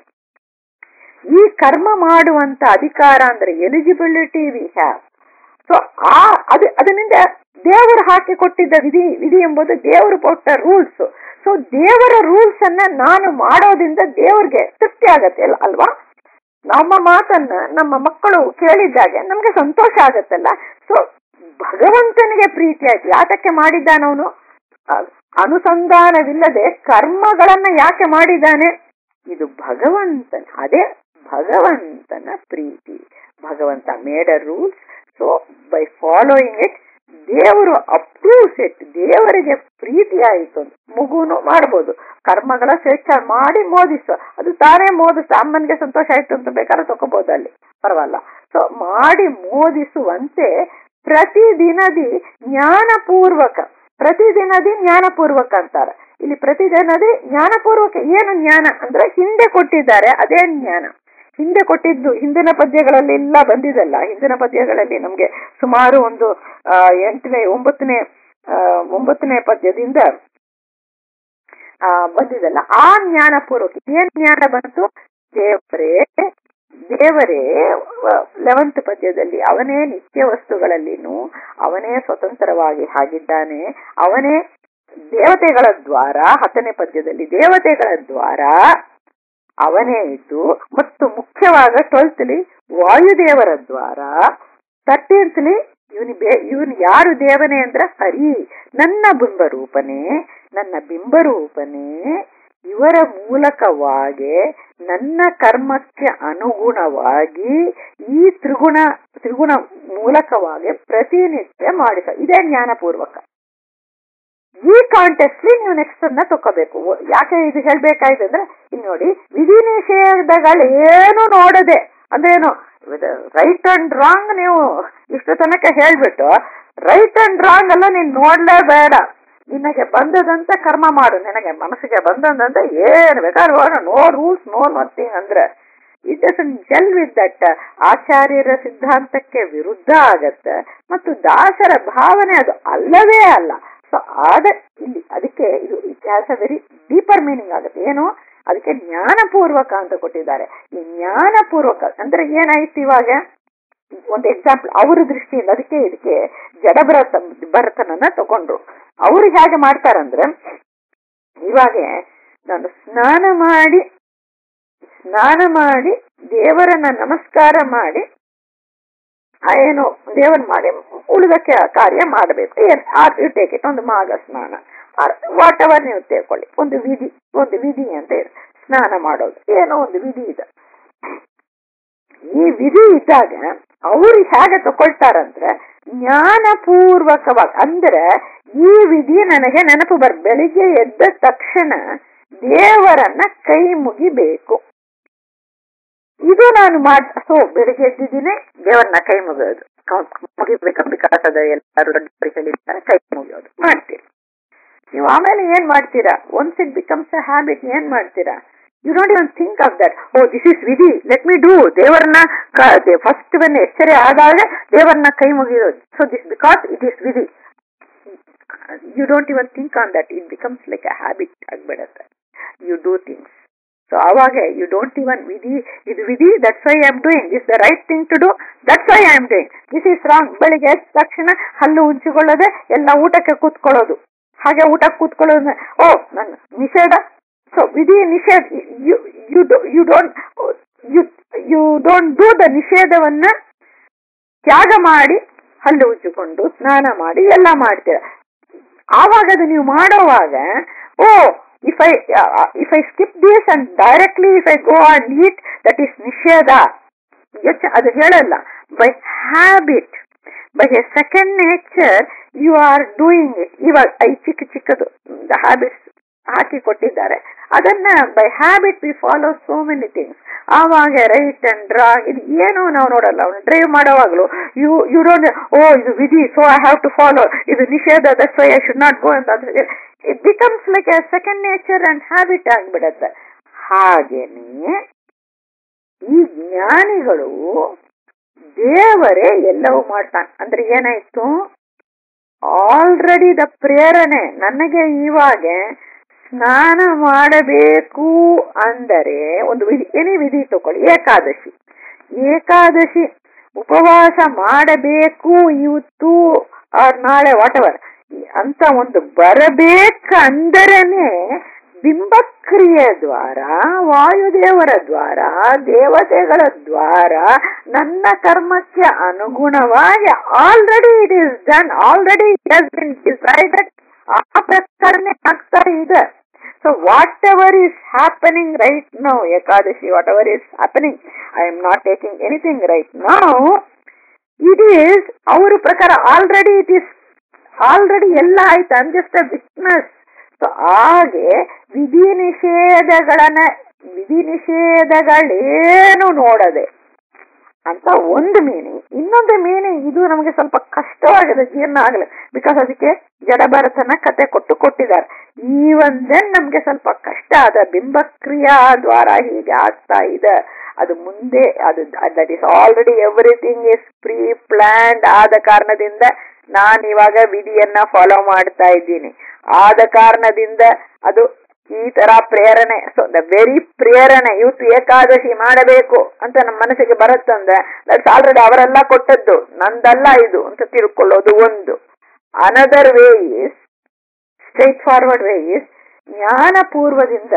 Speaker 1: ಈ ಕರ್ಮ ಮಾಡುವಂತ ಅಧಿಕಾರ ಅಂದ್ರೆ ಎಲಿಜಿಬಿಲಿಟಿ ವಿ ಹ್ಯಾವ್ ಸೊ ಆ ಅದು ಅದರಿಂದ ದೇವರು ಹಾಕಿ ಕೊಟ್ಟಿದ್ದ ವಿಧಿ ವಿಧಿ ಎಂಬುದು ದೇವರು ಕೊಟ್ಟ ರೂಲ್ಸ್ ಸೊ ದೇವರ ರೂಲ್ಸ್ ಅನ್ನ ನಾನು ಮಾಡೋದ್ರಿಂದ ದೇವ್ರಿಗೆ ತೃಪ್ತಿ ಆಗತ್ತೆ ಅಲ್ಲ ಅಲ್ವಾ ನಮ್ಮ ಮಾತನ್ನ ನಮ್ಮ ಮಕ್ಕಳು ಕೇಳಿದ್ದಾಗೆ ನಮ್ಗೆ ಸಂತೋಷ ಆಗತ್ತಲ್ಲ ಸೊ ಭಗವಂತನಿಗೆ ಪ್ರೀತಿ ಆಯ್ತು ಯಾತಕ್ಕೆ ಮಾಡಿದ್ದಾನವನು ಅನುಸಂಧಾನವಿಲ್ಲದೆ ಕರ್ಮಗಳನ್ನ ಯಾಕೆ ಮಾಡಿದ್ದಾನೆ ಇದು ಭಗವಂತನ ಅದೇ ಭಗವಂತನ ಪ್ರೀತಿ ಭಗವಂತ made a rules so by following it ದೇವರು ಅಪ್ರೂವ್ಸ್ ಇಟ್ ದೇವರಿಗೆ ಪ್ರೀತಿ ಆಯಿತು ಮಗುನು ಮಾಡ್ಬೋದು ಕರ್ಮಗಳ ಸ್ವೇಚ್ಛ ಮಾಡಿ ಮೋದಿಸು ಅದು ತಾನೇ ಮೋದಿಸ ಅಮ್ಮನಿಗೆ ಸಂತೋಷ ಆಯ್ತು ಅಂತ ಬೇಕಾದ್ರೆ ತಗೋಬಹುದು ಅಲ್ಲಿ ಪರವಾಗಿಲ್ಲ ಸೊ ಮಾಡಿ ಮೋದಿಸುವಂತೆ ಪ್ರತಿದಿನದಿ ಜ್ಞಾನಪೂರ್ವಕ ಪ್ರತಿದಿನದಿ ಜ್ಞಾನಪೂರ್ವಕ ಅಂತಾರೆ ಇಲ್ಲಿ ಪ್ರತಿದಿನದಿ ಜ್ಞಾನಪೂರ್ವಕ ಏನು ಜ್ಞಾನ ಅಂದ್ರೆ ಹಿಂದೆ ಕೊಟ್ಟಿದ್ದಾರೆ ಅದೇ ಜ್ಞಾನ ಹಿಂದೆ ಕೊಟ್ಟಿದ್ದು ಹಿಂದಿನ ಪದ್ಯಗಳಲ್ಲೆಲ್ಲ ಬಂದಿದಲ್ಲ ಹಿಂದಿನ ಪದ್ಯಗಳಲ್ಲಿ ನಮ್ಗೆ ಸುಮಾರು ಒಂದು ಆ, ಎಂಟನೇ ಒಂಬತ್ತನೇ ಆ, ಒಂಬತ್ತನೇ ಪದ್ಯದಿಂದ ಆ ಬಂದಿದಲ್ಲ ಆ ಜ್ಞಾನ ಪೂರ್ವಕ ಏನ್ ಜ್ಞಾನ ಬಂತು ದೇವರೇ ದೇವರೇ ಲೆವೆಂತ್ ಪದ್ಯದಲ್ಲಿ ಅವನೇ ನಿತ್ಯ ವಸ್ತುಗಳಲ್ಲಿನೂ ಅವನೇ ಸ್ವತಂತ್ರವಾಗಿ ಆಗಿದ್ದಾನೆ ಅವನೇ ದೇವತೆಗಳ ದ್ವಾರ ಹತ್ತನೇ ಪದ್ಯದಲ್ಲಿ ದೇವತೆಗಳ ದ್ವಾರ ಅವನೇ ಇದ್ದು ಮತ್ತು ಮುಖ್ಯವಾಗ ಟ್ವೆಲ್ತ್ಲಿ ವಾಯುದೇವರ ದ್ವಾರ ತರ್ಟೀನ್ತ್ಲಿ ಇವನಿ ಇವನ್ ಯಾರು ದೇವನೇ ಅಂದ್ರೆ ಹರಿ ನನ್ನ ಬಿಂಬರೂಪನೇ ನನ್ನ ಬಿಂಬರೂಪನೇ ಇವರ ಮೂಲಕವಾಗಿ ನನ್ನ ಕರ್ಮಕ್ಕೆ ಅನುಗುಣವಾಗಿ ಈ ತ್ರಿಗುಣ ತ್ರಿಗುಣ ಮೂಲಕವಾಗಿ ಪ್ರತಿನಿತ್ಯ ಮಾಡಿಸ ಇದೇ ಜ್ಞಾನಪೂರ್ವಕ ಈ ಕಾಂಟೆಸ್ಟ್ಲಿ ನೀವು ನೆಕ್ಸ್ಟ್ ಅನ್ನ ತಕೋಬೇಕು ಯಾಕೆ ಇದು ಹೇಳ್ಬೇಕಾಯ್ತು ಅಂದ್ರೆ ಇಲ್ಲಿ ನೋಡಿ ವಿಧಿ ನಿಷೇಧಗಳು ಏನು ನೋಡದೆ ಅಂದ್ರೆ ಏನು ರೈಟ್ ಅಂಡ್ ರಾಂಗ್ ನೀವು ಇಷ್ಟು ತನಕ ಹೇಳ್ಬಿಟ್ಟು ರೈಟ್ ಅಂಡ್ ರಾಂಗ್ ಎಲ್ಲ ನೀನ್ ನೋಡ್ಲೇಬೇಡ ನಿನಗೆ ಬಂದದಂತ ಕರ್ಮ ಮಾಡು ನಿನಗೆ ಮನಸ್ಸಿಗೆ ಬಂದಂತ ಏನ್ ಬೇಕಾದ್ರೆ ಮಾಡು. ನೋ ರೂಲ್ಸ್ ನೋ ನಥಿಂಗ್ ಅಂದ್ರೆ it doesn't gel with that ಆಚಾರ್ಯರ ಸಿದ್ಧಾಂತಕ್ಕೆ ವಿರುದ್ಧ ಆಗತ್ತೆ ಮತ್ತು ದಾಸರ ಭಾವನೆ ಅದು ಅಲ್ಲವೇ ಅಲ್ಲ ಸೊ ಆದ ಇಲ್ಲಿ ಅದಕ್ಕೆ ಇದು it has a very deeper meaning ಆಗುತ್ತೆ ಏನು ಅದಕ್ಕೆ ಜ್ಞಾನಪೂರ್ವಕ ಅಂತ ಕೊಟ್ಟಿದ್ದಾರೆ ಈ ಜ್ಞಾನಪೂರ್ವಕ ಅಂದ್ರೆ ಏನಾಯ್ತು ಇವಾಗ ಒಂದು ಎಕ್ಸಾಂಪಲ್ ಅವರ ದೃಷ್ಟಿಯಿಂದ ಅದಕ್ಕೆ ಇದಕ್ಕೆ ಜಡಭರತ ಭರತನನ್ನ ತಗೊಂಡ್ರು ಅವ್ರು ಹೇಗೆ ಮಾಡ್ತಾರಂದ್ರೆ ಇವಾಗ ನಾನು ಸ್ನಾನ ಮಾಡಿ ಸ್ನಾನ ಮಾಡಿ ದೇವರನ್ನ ನಮಸ್ಕಾರ ಮಾಡಿ ಆ ಏನು ದೇವರ ಮಾಡಿ ಉಳಿದಕ್ಕೆ ಕಾರ್ಯ ಮಾಡಬೇಕು ಏನ್ ಯು ಟೇಕ್ ಇಟ್ ಒಂದು ಮಾಘ ಸ್ನಾನ ವಾಟ್ ಎವರ್ ನೀವು ತೇಳ್ಕೊಳ್ಳಿ ಒಂದು ವಿಧಿ ಒಂದು ವಿಧಿ ಅಂತ ಇದೆ ಸ್ನಾನ ಮಾಡೋದು ಏನೋ ಒಂದು ವಿಧಿ ಇದೆ ಈ ವಿಧಿ ಇದ್ದಾಗ ಅವ್ರು ಹೇಗೆ ತಗೊಳ್ತಾರಂದ್ರೆ ಜ್ಞಾನಪೂರ್ವಕವಾಗಿ ಅಂದ್ರೆ ಈ ವಿಧಿ ನನಗೆ ನೆನಪು ಬರ್ ಬೆಳಿಗ್ಗೆ ಎದ್ದ ತಕ್ಷಣ ದೇವರನ್ನ ಕೈ ಮುಗಿಬೇಕು ಇದು ನಾನು ಮಾಡ್ ಸೊ ಬೆಳಿಗ್ಗೆ ಎದ್ದಿದ್ದೀನಿ ದೇವರನ್ನ ಕೈ ಮುಗಿಯೋದು ಮುಗಿಬೇಕು ಬಿಕಾಸದ ಎಲ್ಲರೂ ದೊಡ್ಡವರು ಹೇಳಿದ್ದಾರೆ ಕೈ ಮುಗಿಯೋದು ಮಾಡ್ತೀರಿ ನೀವು ಆಮೇಲೆ ಏನ್ ಮಾಡ್ತೀರಾ once it becomes a habit ಏನ್ ಮಾಡ್ತೀರಾ you don't even think of that oh this is ವಿಧಿ ಲೆಟ್ ಮಿ ಡೂ ದೇವರನ್ನ ಫಸ್ಟ್ ವೆನ್ ಎಚ್ಚರಿ ಆದಾಗ ದೇವರನ್ನ ಕೈ ಮುಗಿಯೋದು so this because it is ವಿಧಿ you don't even think on that it becomes like a habit ಆಗ್ಬಿಡತ್ತೆ ಯು ಡೂ ಥಿಂಗ್ಸ್ ಸೊ ಅವಾಗ ಯು ಡೋಂಟ್ ಇವನ್ ವಿಧಿ ಇದು ವಿಧಿ that's why I am doing this the right thing to do that's why I am doing this is wrong ಬೆಳಿಗ್ಗೆ ಎದ್ದ ತಕ್ಷಣ ಹಲ್ಲು ಉಂಚಿಕೊಳ್ಳದೆ ಎಲ್ಲ ಊಟಕ್ಕೆ ಕೂತ್ಕೊಳ್ಳೋದು ಹಾಗೆ ಊಟಕ್ಕೆ ಕೂತ್ಕೊಳ್ಳೋದು ಓ ನನ್ನ ನಿಷೇಧ ಸೊ ವಿಧಿ ನಿಷೇಧ you you don't you you don't do the ನಿಷೇಧವನ್ನ ತ್ಯಾಗ ಮಾಡಿ ಹಲ್ಲು ಉಜ್ಜಿಕೊಂಡು ಸ್ನಾನ ಮಾಡಿ ಎಲ್ಲ ಮಾಡ್ತೀರ ಆವಾಗ ಅದು ನೀವು ಮಾಡೋವಾಗ oh if I if I skip this and directly if I go and eat that is ನಿಷೇಧ ಅದು ಹೇಳಲ್ಲ by habit by a second nature you are doing it ಇವಾಗ ಈ ಚಿಕ್ಕ ಚಿಕ್ಕದು ಹ್ಯಾಬಿಟ್ಸ್ ಹಾಕಿ ಕೊಟ್ಟಿದ್ದಾರೆ ಅದನ್ನ by habit we follow so many things ಆವಾಗ ರೈಟ್ ಅಂಡ್ ರಾಂಗ್ ಇದು ಏನು ನಾವು ನೋಡಲ್ಲ ಅವನು ಡ್ರೈವ್ ಮಾಡೋವಾಗ್ಲು ಯು ಯು ಡೋಂಟ್ ಓ ಇದು ವಿಧಿ so I have to follow ಇದು ನಿಷೇಧ that's why I should not go ಅಂತ it becomes like a second nature and habit ಆಗ್ಬಿಡತ್ತೆ ಹಾಗೇನೆ ಈ ಜ್ಞಾನಿಗಳು ದೇವರೇ ಎಲ್ಲವೂ ಮಾಡ್ತಾನೆ ಅಂದ್ರೆ ಏನಾಯ್ತು ಆಲ್ರೆಡಿ ದ ಪ್ರೇರಣೆ ನನಗೆ ಇವಾಗ ಸ್ನಾನ ಮಾಡಬೇಕು ಅಂದರೆ ಒಂದು ವಿಧಿ ಏನೇ ವಿಧಿ ತಗೊಳ್ಳಿ ಏಕಾದಶಿ ಏಕಾದಶಿ ಉಪವಾಸ ಮಾಡಬೇಕು ಇವತ್ತು ಆರ್ ನಾಳೆ ವಾಟ್ ಎವರ್ ಅಂತ ಒಂದು ಬರಬೇಕಂದರನೇ ಬಿಂಬಕ್ರಿಯೆ ದ್ವಾರ ವಾಯುದೇವರ ದ್ವಾರ ದೇವತೆಗಳ ದ್ವಾರ ನನ್ನ ಕರ್ಮಕ್ಕೆ ಅನುಗುಣವಾಗಿ already it is done already it has been decided ಆ ಪ್ರಕಾರನೇ ಆಗ್ತಾ ಇದೆ so whatever is happening right now ಏಕಾದಶಿ whatever is happening I am not taking anything right now it is ಅವ್ರ ಪ್ರಕಾರ ಆಲ್ರೆಡಿ ಇಟ್ ಈಸ್ ಆಲ್ರೆಡಿ ಎಲ್ಲ ಆಯ್ತು I'm just a witness so ಹಾಗೆ ವಿಧಿ ನಿಷೇಧಗಳನ್ನ ವಿಧಿ ನಿಷೇಧಗಳೇನು ನೋಡದೆ ಅಂತ ಒಂದು ಮೀನಿಂಗ್ ಇನ್ನೊಂದು ಮೀನಿಂಗ್ ಇದು ನಮಗೆ ಸ್ವಲ್ಪ ಕಷ್ಟವಾಗಿದೆ ಜೀರ್ಣ ಆಗಲಿ ಬಿಕಾಸ್ ಅದಕ್ಕೆ ಜಡಭರತನ ಕತೆ ಕೊಟ್ಟು ಕೊಟ್ಟಿದ್ದಾರೆ ಈ ಒಂದೇ ನಮ್ಗೆ ಸ್ವಲ್ಪ ಕಷ್ಟ ಅದ ಬಿಂಬಕ್ರಿಯಾ ದ್ವಾರ ಹೀಗೆ ಆಗ್ತಾ ಇದೆ ಅದು ಮುಂದೆ ಅದು that is already everything is preplanned ಆದ ಕಾರಣದಿಂದ ನಾನು ಇವಾಗ ವಿಧಿಯನ್ನ ಫಾಲೋ ಮಾಡ್ತಾ ಇದ್ದೀನಿ ಆದ ಕಾರಣದಿಂದ ಅದು ಈ ತರ ಪ್ರೇರಣೆ ಸೊ ದ ವೆರಿ ಪ್ರೇರಣೆ ಇವತ್ತು ಏಕಾದಶಿ ಮಾಡಬೇಕು ಅಂತ ನಮ್ಮ ಮನಸ್ಸಿಗೆ ಬರುತ್ತಂದ್ರೆ ದಟ್ಸ್ ಆಲ್ರೆಡಿ ಅವರೆಲ್ಲ ಕೊಟ್ಟದ್ದು ನಂದಲ್ಲ ಇದು ಅಂತ ತಿಳ್ಕೊಳ್ಳೋದು ಒಂದು another way is straightforward way is ಜ್ಞಾನಪೂರ್ವದಿಂದ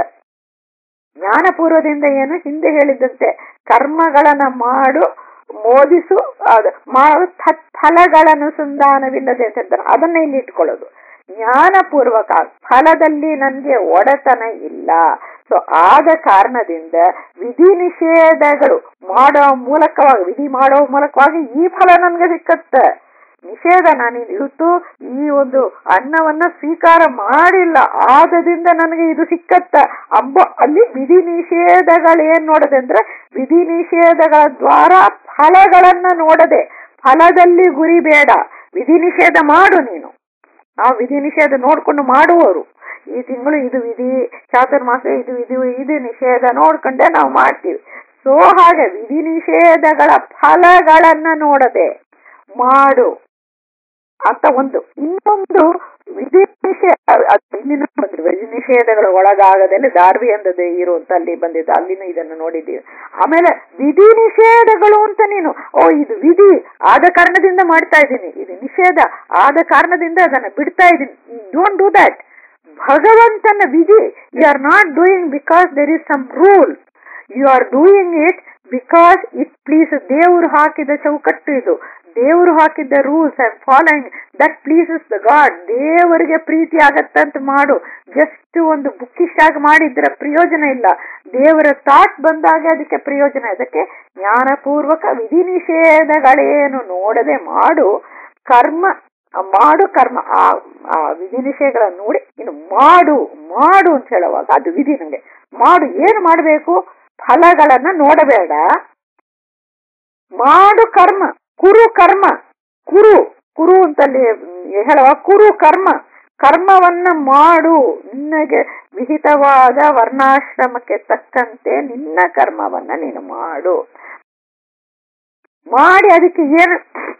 Speaker 1: ಜ್ಞಾನಪೂರ್ವದಿಂದ ಏನು ಹಿಂದೆ ಹೇಳಿದಂತೆ ಕರ್ಮಗಳನ್ನ ಮಾಡು ಮೋದಿಸು ಮಾಡು ಫಲಗಳನ್ನು ಸಂಧಾನವಿಲ್ಲದೆ ಅಂತ ಅದನ್ನ ಇಲ್ಲಿ ಇಟ್ಕೊಳ್ಳೋದು ಜ್ಞಾನಪೂರ್ವಕ ಫಲದಲ್ಲಿ ನನಗೆ ಒಡೆತನ ಇಲ್ಲ ಸೊ ಆದ ಕಾರಣದಿಂದ ವಿಧಿ ನಿಷೇಧಗಳು ಮಾಡೋ ಮೂಲಕವಾಗಿ ವಿಧಿ ಮಾಡೋ ಮೂಲಕವಾಗಿ ಈ ಫಲ ನನ್ಗೆ ಸಿಕ್ಕತ್ತೆ ನಿಷೇಧ ನಾನು ಇವತ್ತು ಈ ಒಂದು ಅನ್ನವನ್ನ ಸ್ವೀಕಾರ ಮಾಡಿಲ್ಲ ಆದದಿಂದ ನನಗೆ ಇದು ಸಿಕ್ಕತ್ತ ಅಂಬ ಅಲ್ಲಿ ವಿಧಿ ನಿಷೇಧಗಳೇನ್ ನೋಡದೆ ಅಂದ್ರೆ ವಿಧಿ ನಿಷೇಧಗಳ ದ್ವಾರ ಫಲಗಳನ್ನ ನೋಡದೆ ಫಲದಲ್ಲಿ ಗುರಿ ಬೇಡ ವಿಧಿ ನಿಷೇಧ ಮಾಡು ನೀನು ನಾವು ವಿಧಿ ನಿಷೇಧ ನೋಡ್ಕೊಂಡು ಮಾಡುವವರು ಈ ತಿಂಗಳು ಇದು ವಿಧಿ ಚಾತುರ್ಮಾಸ ಇದು ಇದು ಇದು ನಿಷೇಧ ನೋಡ್ಕೊಂಡೆ ನಾವು ಮಾಡ್ತೀವಿ ಸೊ ಹಾಗೆ ವಿಧಿ ನಿಷೇಧಗಳ ಫಲಗಳನ್ನ ನೋಡದೆ ಮಾಡು ಅಂತ ಒಂದು ಇನ್ನೊಂದು ವಿಧಿ ನಿಷೇಧ ಬಂದ್ರು ಅದು ವಿಧಿ ನಿಷೇಧಗಳ ಒಳಗಾಗದಲ್ಲಿ ದಾರ್ವಿ ಅಂದದೆ ಇರು ಅಂತ ಅಲ್ಲಿ ಬಂದಿದ್ದು ಅಲ್ಲಿನೂ ಇದನ್ನು ನೋಡಿದ್ದೀವಿ ಆಮೇಲೆ ವಿಧಿ ನಿಷೇಧಗಳು ಅಂತ ನೀನು ಓ ಇದು ವಿಧಿ ಆದ ಕಾರಣದಿಂದ ಮಾಡ್ತಾ ಇದ್ದೀನಿ ಇದು ನಿಷೇಧ ಆದ ಕಾರಣದಿಂದ ಅದನ್ನ ಬಿಡ್ತಾ ಇದ್ದೀನಿ ಡೋಂಟ್ ಡೂ ದಟ್ ಭಗವಂತನ ವಿಧಿ you are not doing because there is some rule you are doing it because it please ದೇವರು ಹಾಕಿದ ಚೌಕಟ್ಟು ಇದು ದೇವರು ಹಾಕಿದ್ದ rules and following that pleases the god ದೇವರಿಗೆ ಪ್ರೀತಿ ಆಗತ್ತಂತ ಮಾಡು ಜಸ್ಟ್ ಒಂದು ಬುಕ್ಕಿಶ್ ಆಗಿ ಮಾಡಿದ್ರೆ ಪ್ರಯೋಜನ ಇಲ್ಲ ದೇವರ ಥಾಟ್ ಬಂದಾಗ ಅದಕ್ಕೆ ಪ್ರಯೋಜನ ಅದಕ್ಕೆ ಜ್ಞಾನಪೂರ್ವಕ ವಿಧಿ ನಿಷೇಧಗಳೇನು ನೋಡದೆ ಮಾಡು ಕರ್ಮ ಮಾಡು ಕರ್ಮ ಆ ಆ ವಿಧಿ ನಿಷೇಧಗಳನ್ನು ನೋಡಿ ಇನ್ನು ಮಾಡು ಮಾಡು ಅಂತ ಹೇಳುವಾಗ ಅದು ವಿಧಿ ನಮಗೆ ಮಾಡು ಏನು ಮಾಡಬೇಕು ಫಲಗಳನ್ನ ನೋಡಬೇಡ ಮಾಡು ಕರ್ಮ ಕುರು ಕರ್ಮ ಕುರು ಕುರು ಅಂತಲ್ಲಿ ಹೇಳುವ ಕುರು ಕರ್ಮ ಕರ್ಮವನ್ನ ಮಾಡು ನಿನಗೆ ವಿಹಿತವಾದ ವರ್ಣಾಶ್ರಮಕ್ಕೆ ತಕ್ಕಂತೆ ನಿನ್ನ ಕರ್ಮವನ್ನ ನೀನು ಮಾಡು ಮಾಡಿ ಅದಕ್ಕೆ ಏನು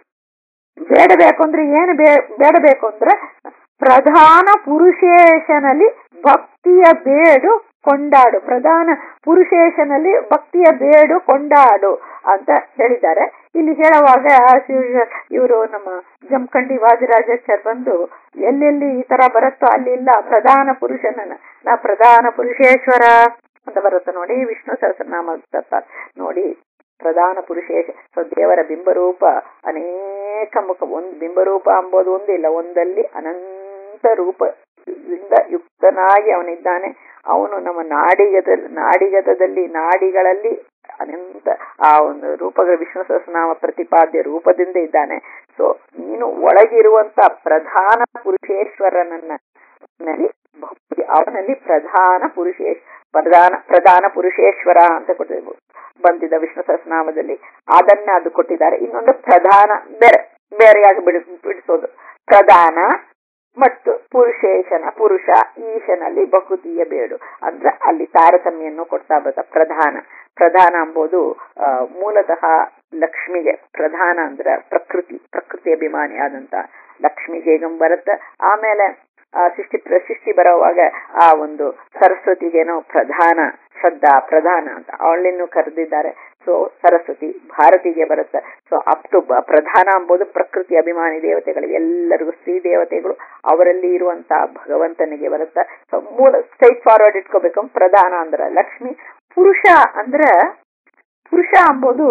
Speaker 1: ಬೇಡಬೇಕು ಅಂದ್ರೆ ಏನು ಬೇಡಬೇಕು ಅಂದ್ರೆ ಪ್ರಧಾನ ಪುರುಷೇಶನಲ್ಲಿ ಭಕ್ತಿಯ ಬೇಡು ಕೊಂಡಾಡು ಪ್ರಧಾನ ಪುರುಷೇಶನಲ್ಲಿ ಭಕ್ತಿಯ ಬೇಡು ಕೊಂಡಾಡು ಅಂತ ಹೇಳಿದ್ದಾರೆ ಇಲ್ಲಿ ಹೇಳುವಾಗ ಇವರು ನಮ್ಮ ಜಮಖಂಡಿ ವಾದಿರಾಜಾಚಾರ್ ಬಂದು ಎಲ್ಲೆಲ್ಲಿ ಈ ತರ ಬರುತ್ತೋ ಅಲ್ಲಿ ಇಲ್ಲ ಪ್ರಧಾನ ಪುರುಷನನ್ನ ನಾ ಪ್ರಧಾನ ಪುರುಷೇಶ್ವರ ಅಂತ ಬರುತ್ತೆ ನೋಡಿ ವಿಷ್ಣು ಸಹಸ್ರನಾಮ ನೋಡಿ ಪ್ರಧಾನ ಪುರುಷೇಶ ಸೊ ದೇವರ ಬಿಂಬರೂಪ ಅನೇಕ ಮುಖ ಒಂದು ಬಿಂಬರೂಪ ಅಂಬೋದು ಒಂದಿಲ್ಲ ಒಂದಲ್ಲಿ ಅನಂತ ರೂಪದಿಂದ ಯುಕ್ತನಾಗಿ ಅವನಿದ್ದಾನೆ ಅವನು ನಮ್ಮ ನಾಡಿಗದಲ್ಲಿ ನಾಡಿಗತದಲ್ಲಿ ನಾಡಿಗಳಲ್ಲಿ ಅನಂತ ಆ ಒಂದು ರೂಪಗಳ ವಿಷ್ಣು ಸಹಸ್ರನಾಮ ಪ್ರತಿಪಾದ್ಯ ರೂಪದಿಂದ ಇದ್ದಾನೆ ಸೊ ನೀನು ಒಳಗಿರುವಂತ ಪ್ರಧಾನ ಪುರುಷೇಶ್ವರನನ್ನ ನಲ್ಲಿ ಅವನಲ್ಲಿ ಪ್ರಧಾನ ಪುರುಷೇಶ್ ಪ್ರಧಾನ ಪ್ರಧಾನ ಪುರುಷೇಶ್ವರ ಅಂತ ಕೊಟ್ಟಿರ್ಬೋದು ಬಂದಿದ್ದ ವಿಷ್ಣು ಸಹಸ್ರನಾಮದಲ್ಲಿ ಅದನ್ನ ಅದು ಕೊಟ್ಟಿದ್ದಾರೆ ಇನ್ನೊಂದು ಪ್ರಧಾನ ಬೇರೆ ಬೇರೆಯಾಗಿ ಬಿಡಿಸ್ ಬಿಡಿಸೋದು ಪ್ರಧಾನ ಮತ್ತು ಪುರುಷೇಶನ ಪುರುಷ ಈಶನಲ್ಲಿ ಬಹುತಿಯ ಬೇಡು ಅಂದ್ರೆ ಅಲ್ಲಿ ತಾರತಮ್ಯನ್ನು ಕೊಡ್ತಾ ಬರ್ತ ಪ್ರಧಾನ ಪ್ರಧಾನ ಎಂಬುದು ಮೂಲತಃ ಲಕ್ಷ್ಮಿಗೆ ಪ್ರಧಾನ ಅಂದ್ರೆ ಪ್ರಕೃತಿ ಪ್ರಕೃತಿ ಅಭಿಮಾನಿ ಆದಂತ ಲಕ್ಷ್ಮಿಗೆ ಹೇಗಂ ಬರುತ್ತೆ ಆಮೇಲೆ ಆ ಸೃಷ್ಟಿ ಸೃಷ್ಟಿ ಬರೋವಾಗ ಆ ಒಂದು ಸರಸ್ವತಿಗೇನೋ ಪ್ರಧಾನ ಶ್ರದ್ಧಾ ಪ್ರಧಾನ ಅಂತ ಅವಳನ್ನು ಕರೆದಿದ್ದಾರೆ ಸೊ ಸರಸ್ವತಿ ಭಾರತಿಗೆ ಬರುತ್ತೆ ಸೊ ಅಪ್ ಟು ಪ್ರಧಾನ ಎಂಬುದು ಪ್ರಕೃತಿ ಅಭಿಮಾನಿ ದೇವತೆಗಳಿಗೆ ಎಲ್ಲರಿಗೂ ಸ್ತ್ರೀ ದೇವತೆಗಳು ಅವರಲ್ಲಿ ಇರುವಂತ ಭಗವಂತನಿಗೆ ಬರುತ್ತೆ ಸೊ ಮೂಲ ಸ್ಟ್ರೈಟ್ ಫಾರ್ವರ್ಡ್ ಇಟ್ಕೋಬೇಕು ಪ್ರಧಾನ ಅಂದ್ರೆ ಲಕ್ಷ್ಮಿ ಪುರುಷ ಅಂದ್ರೆ ಪುರುಷ ಎಂಬುದು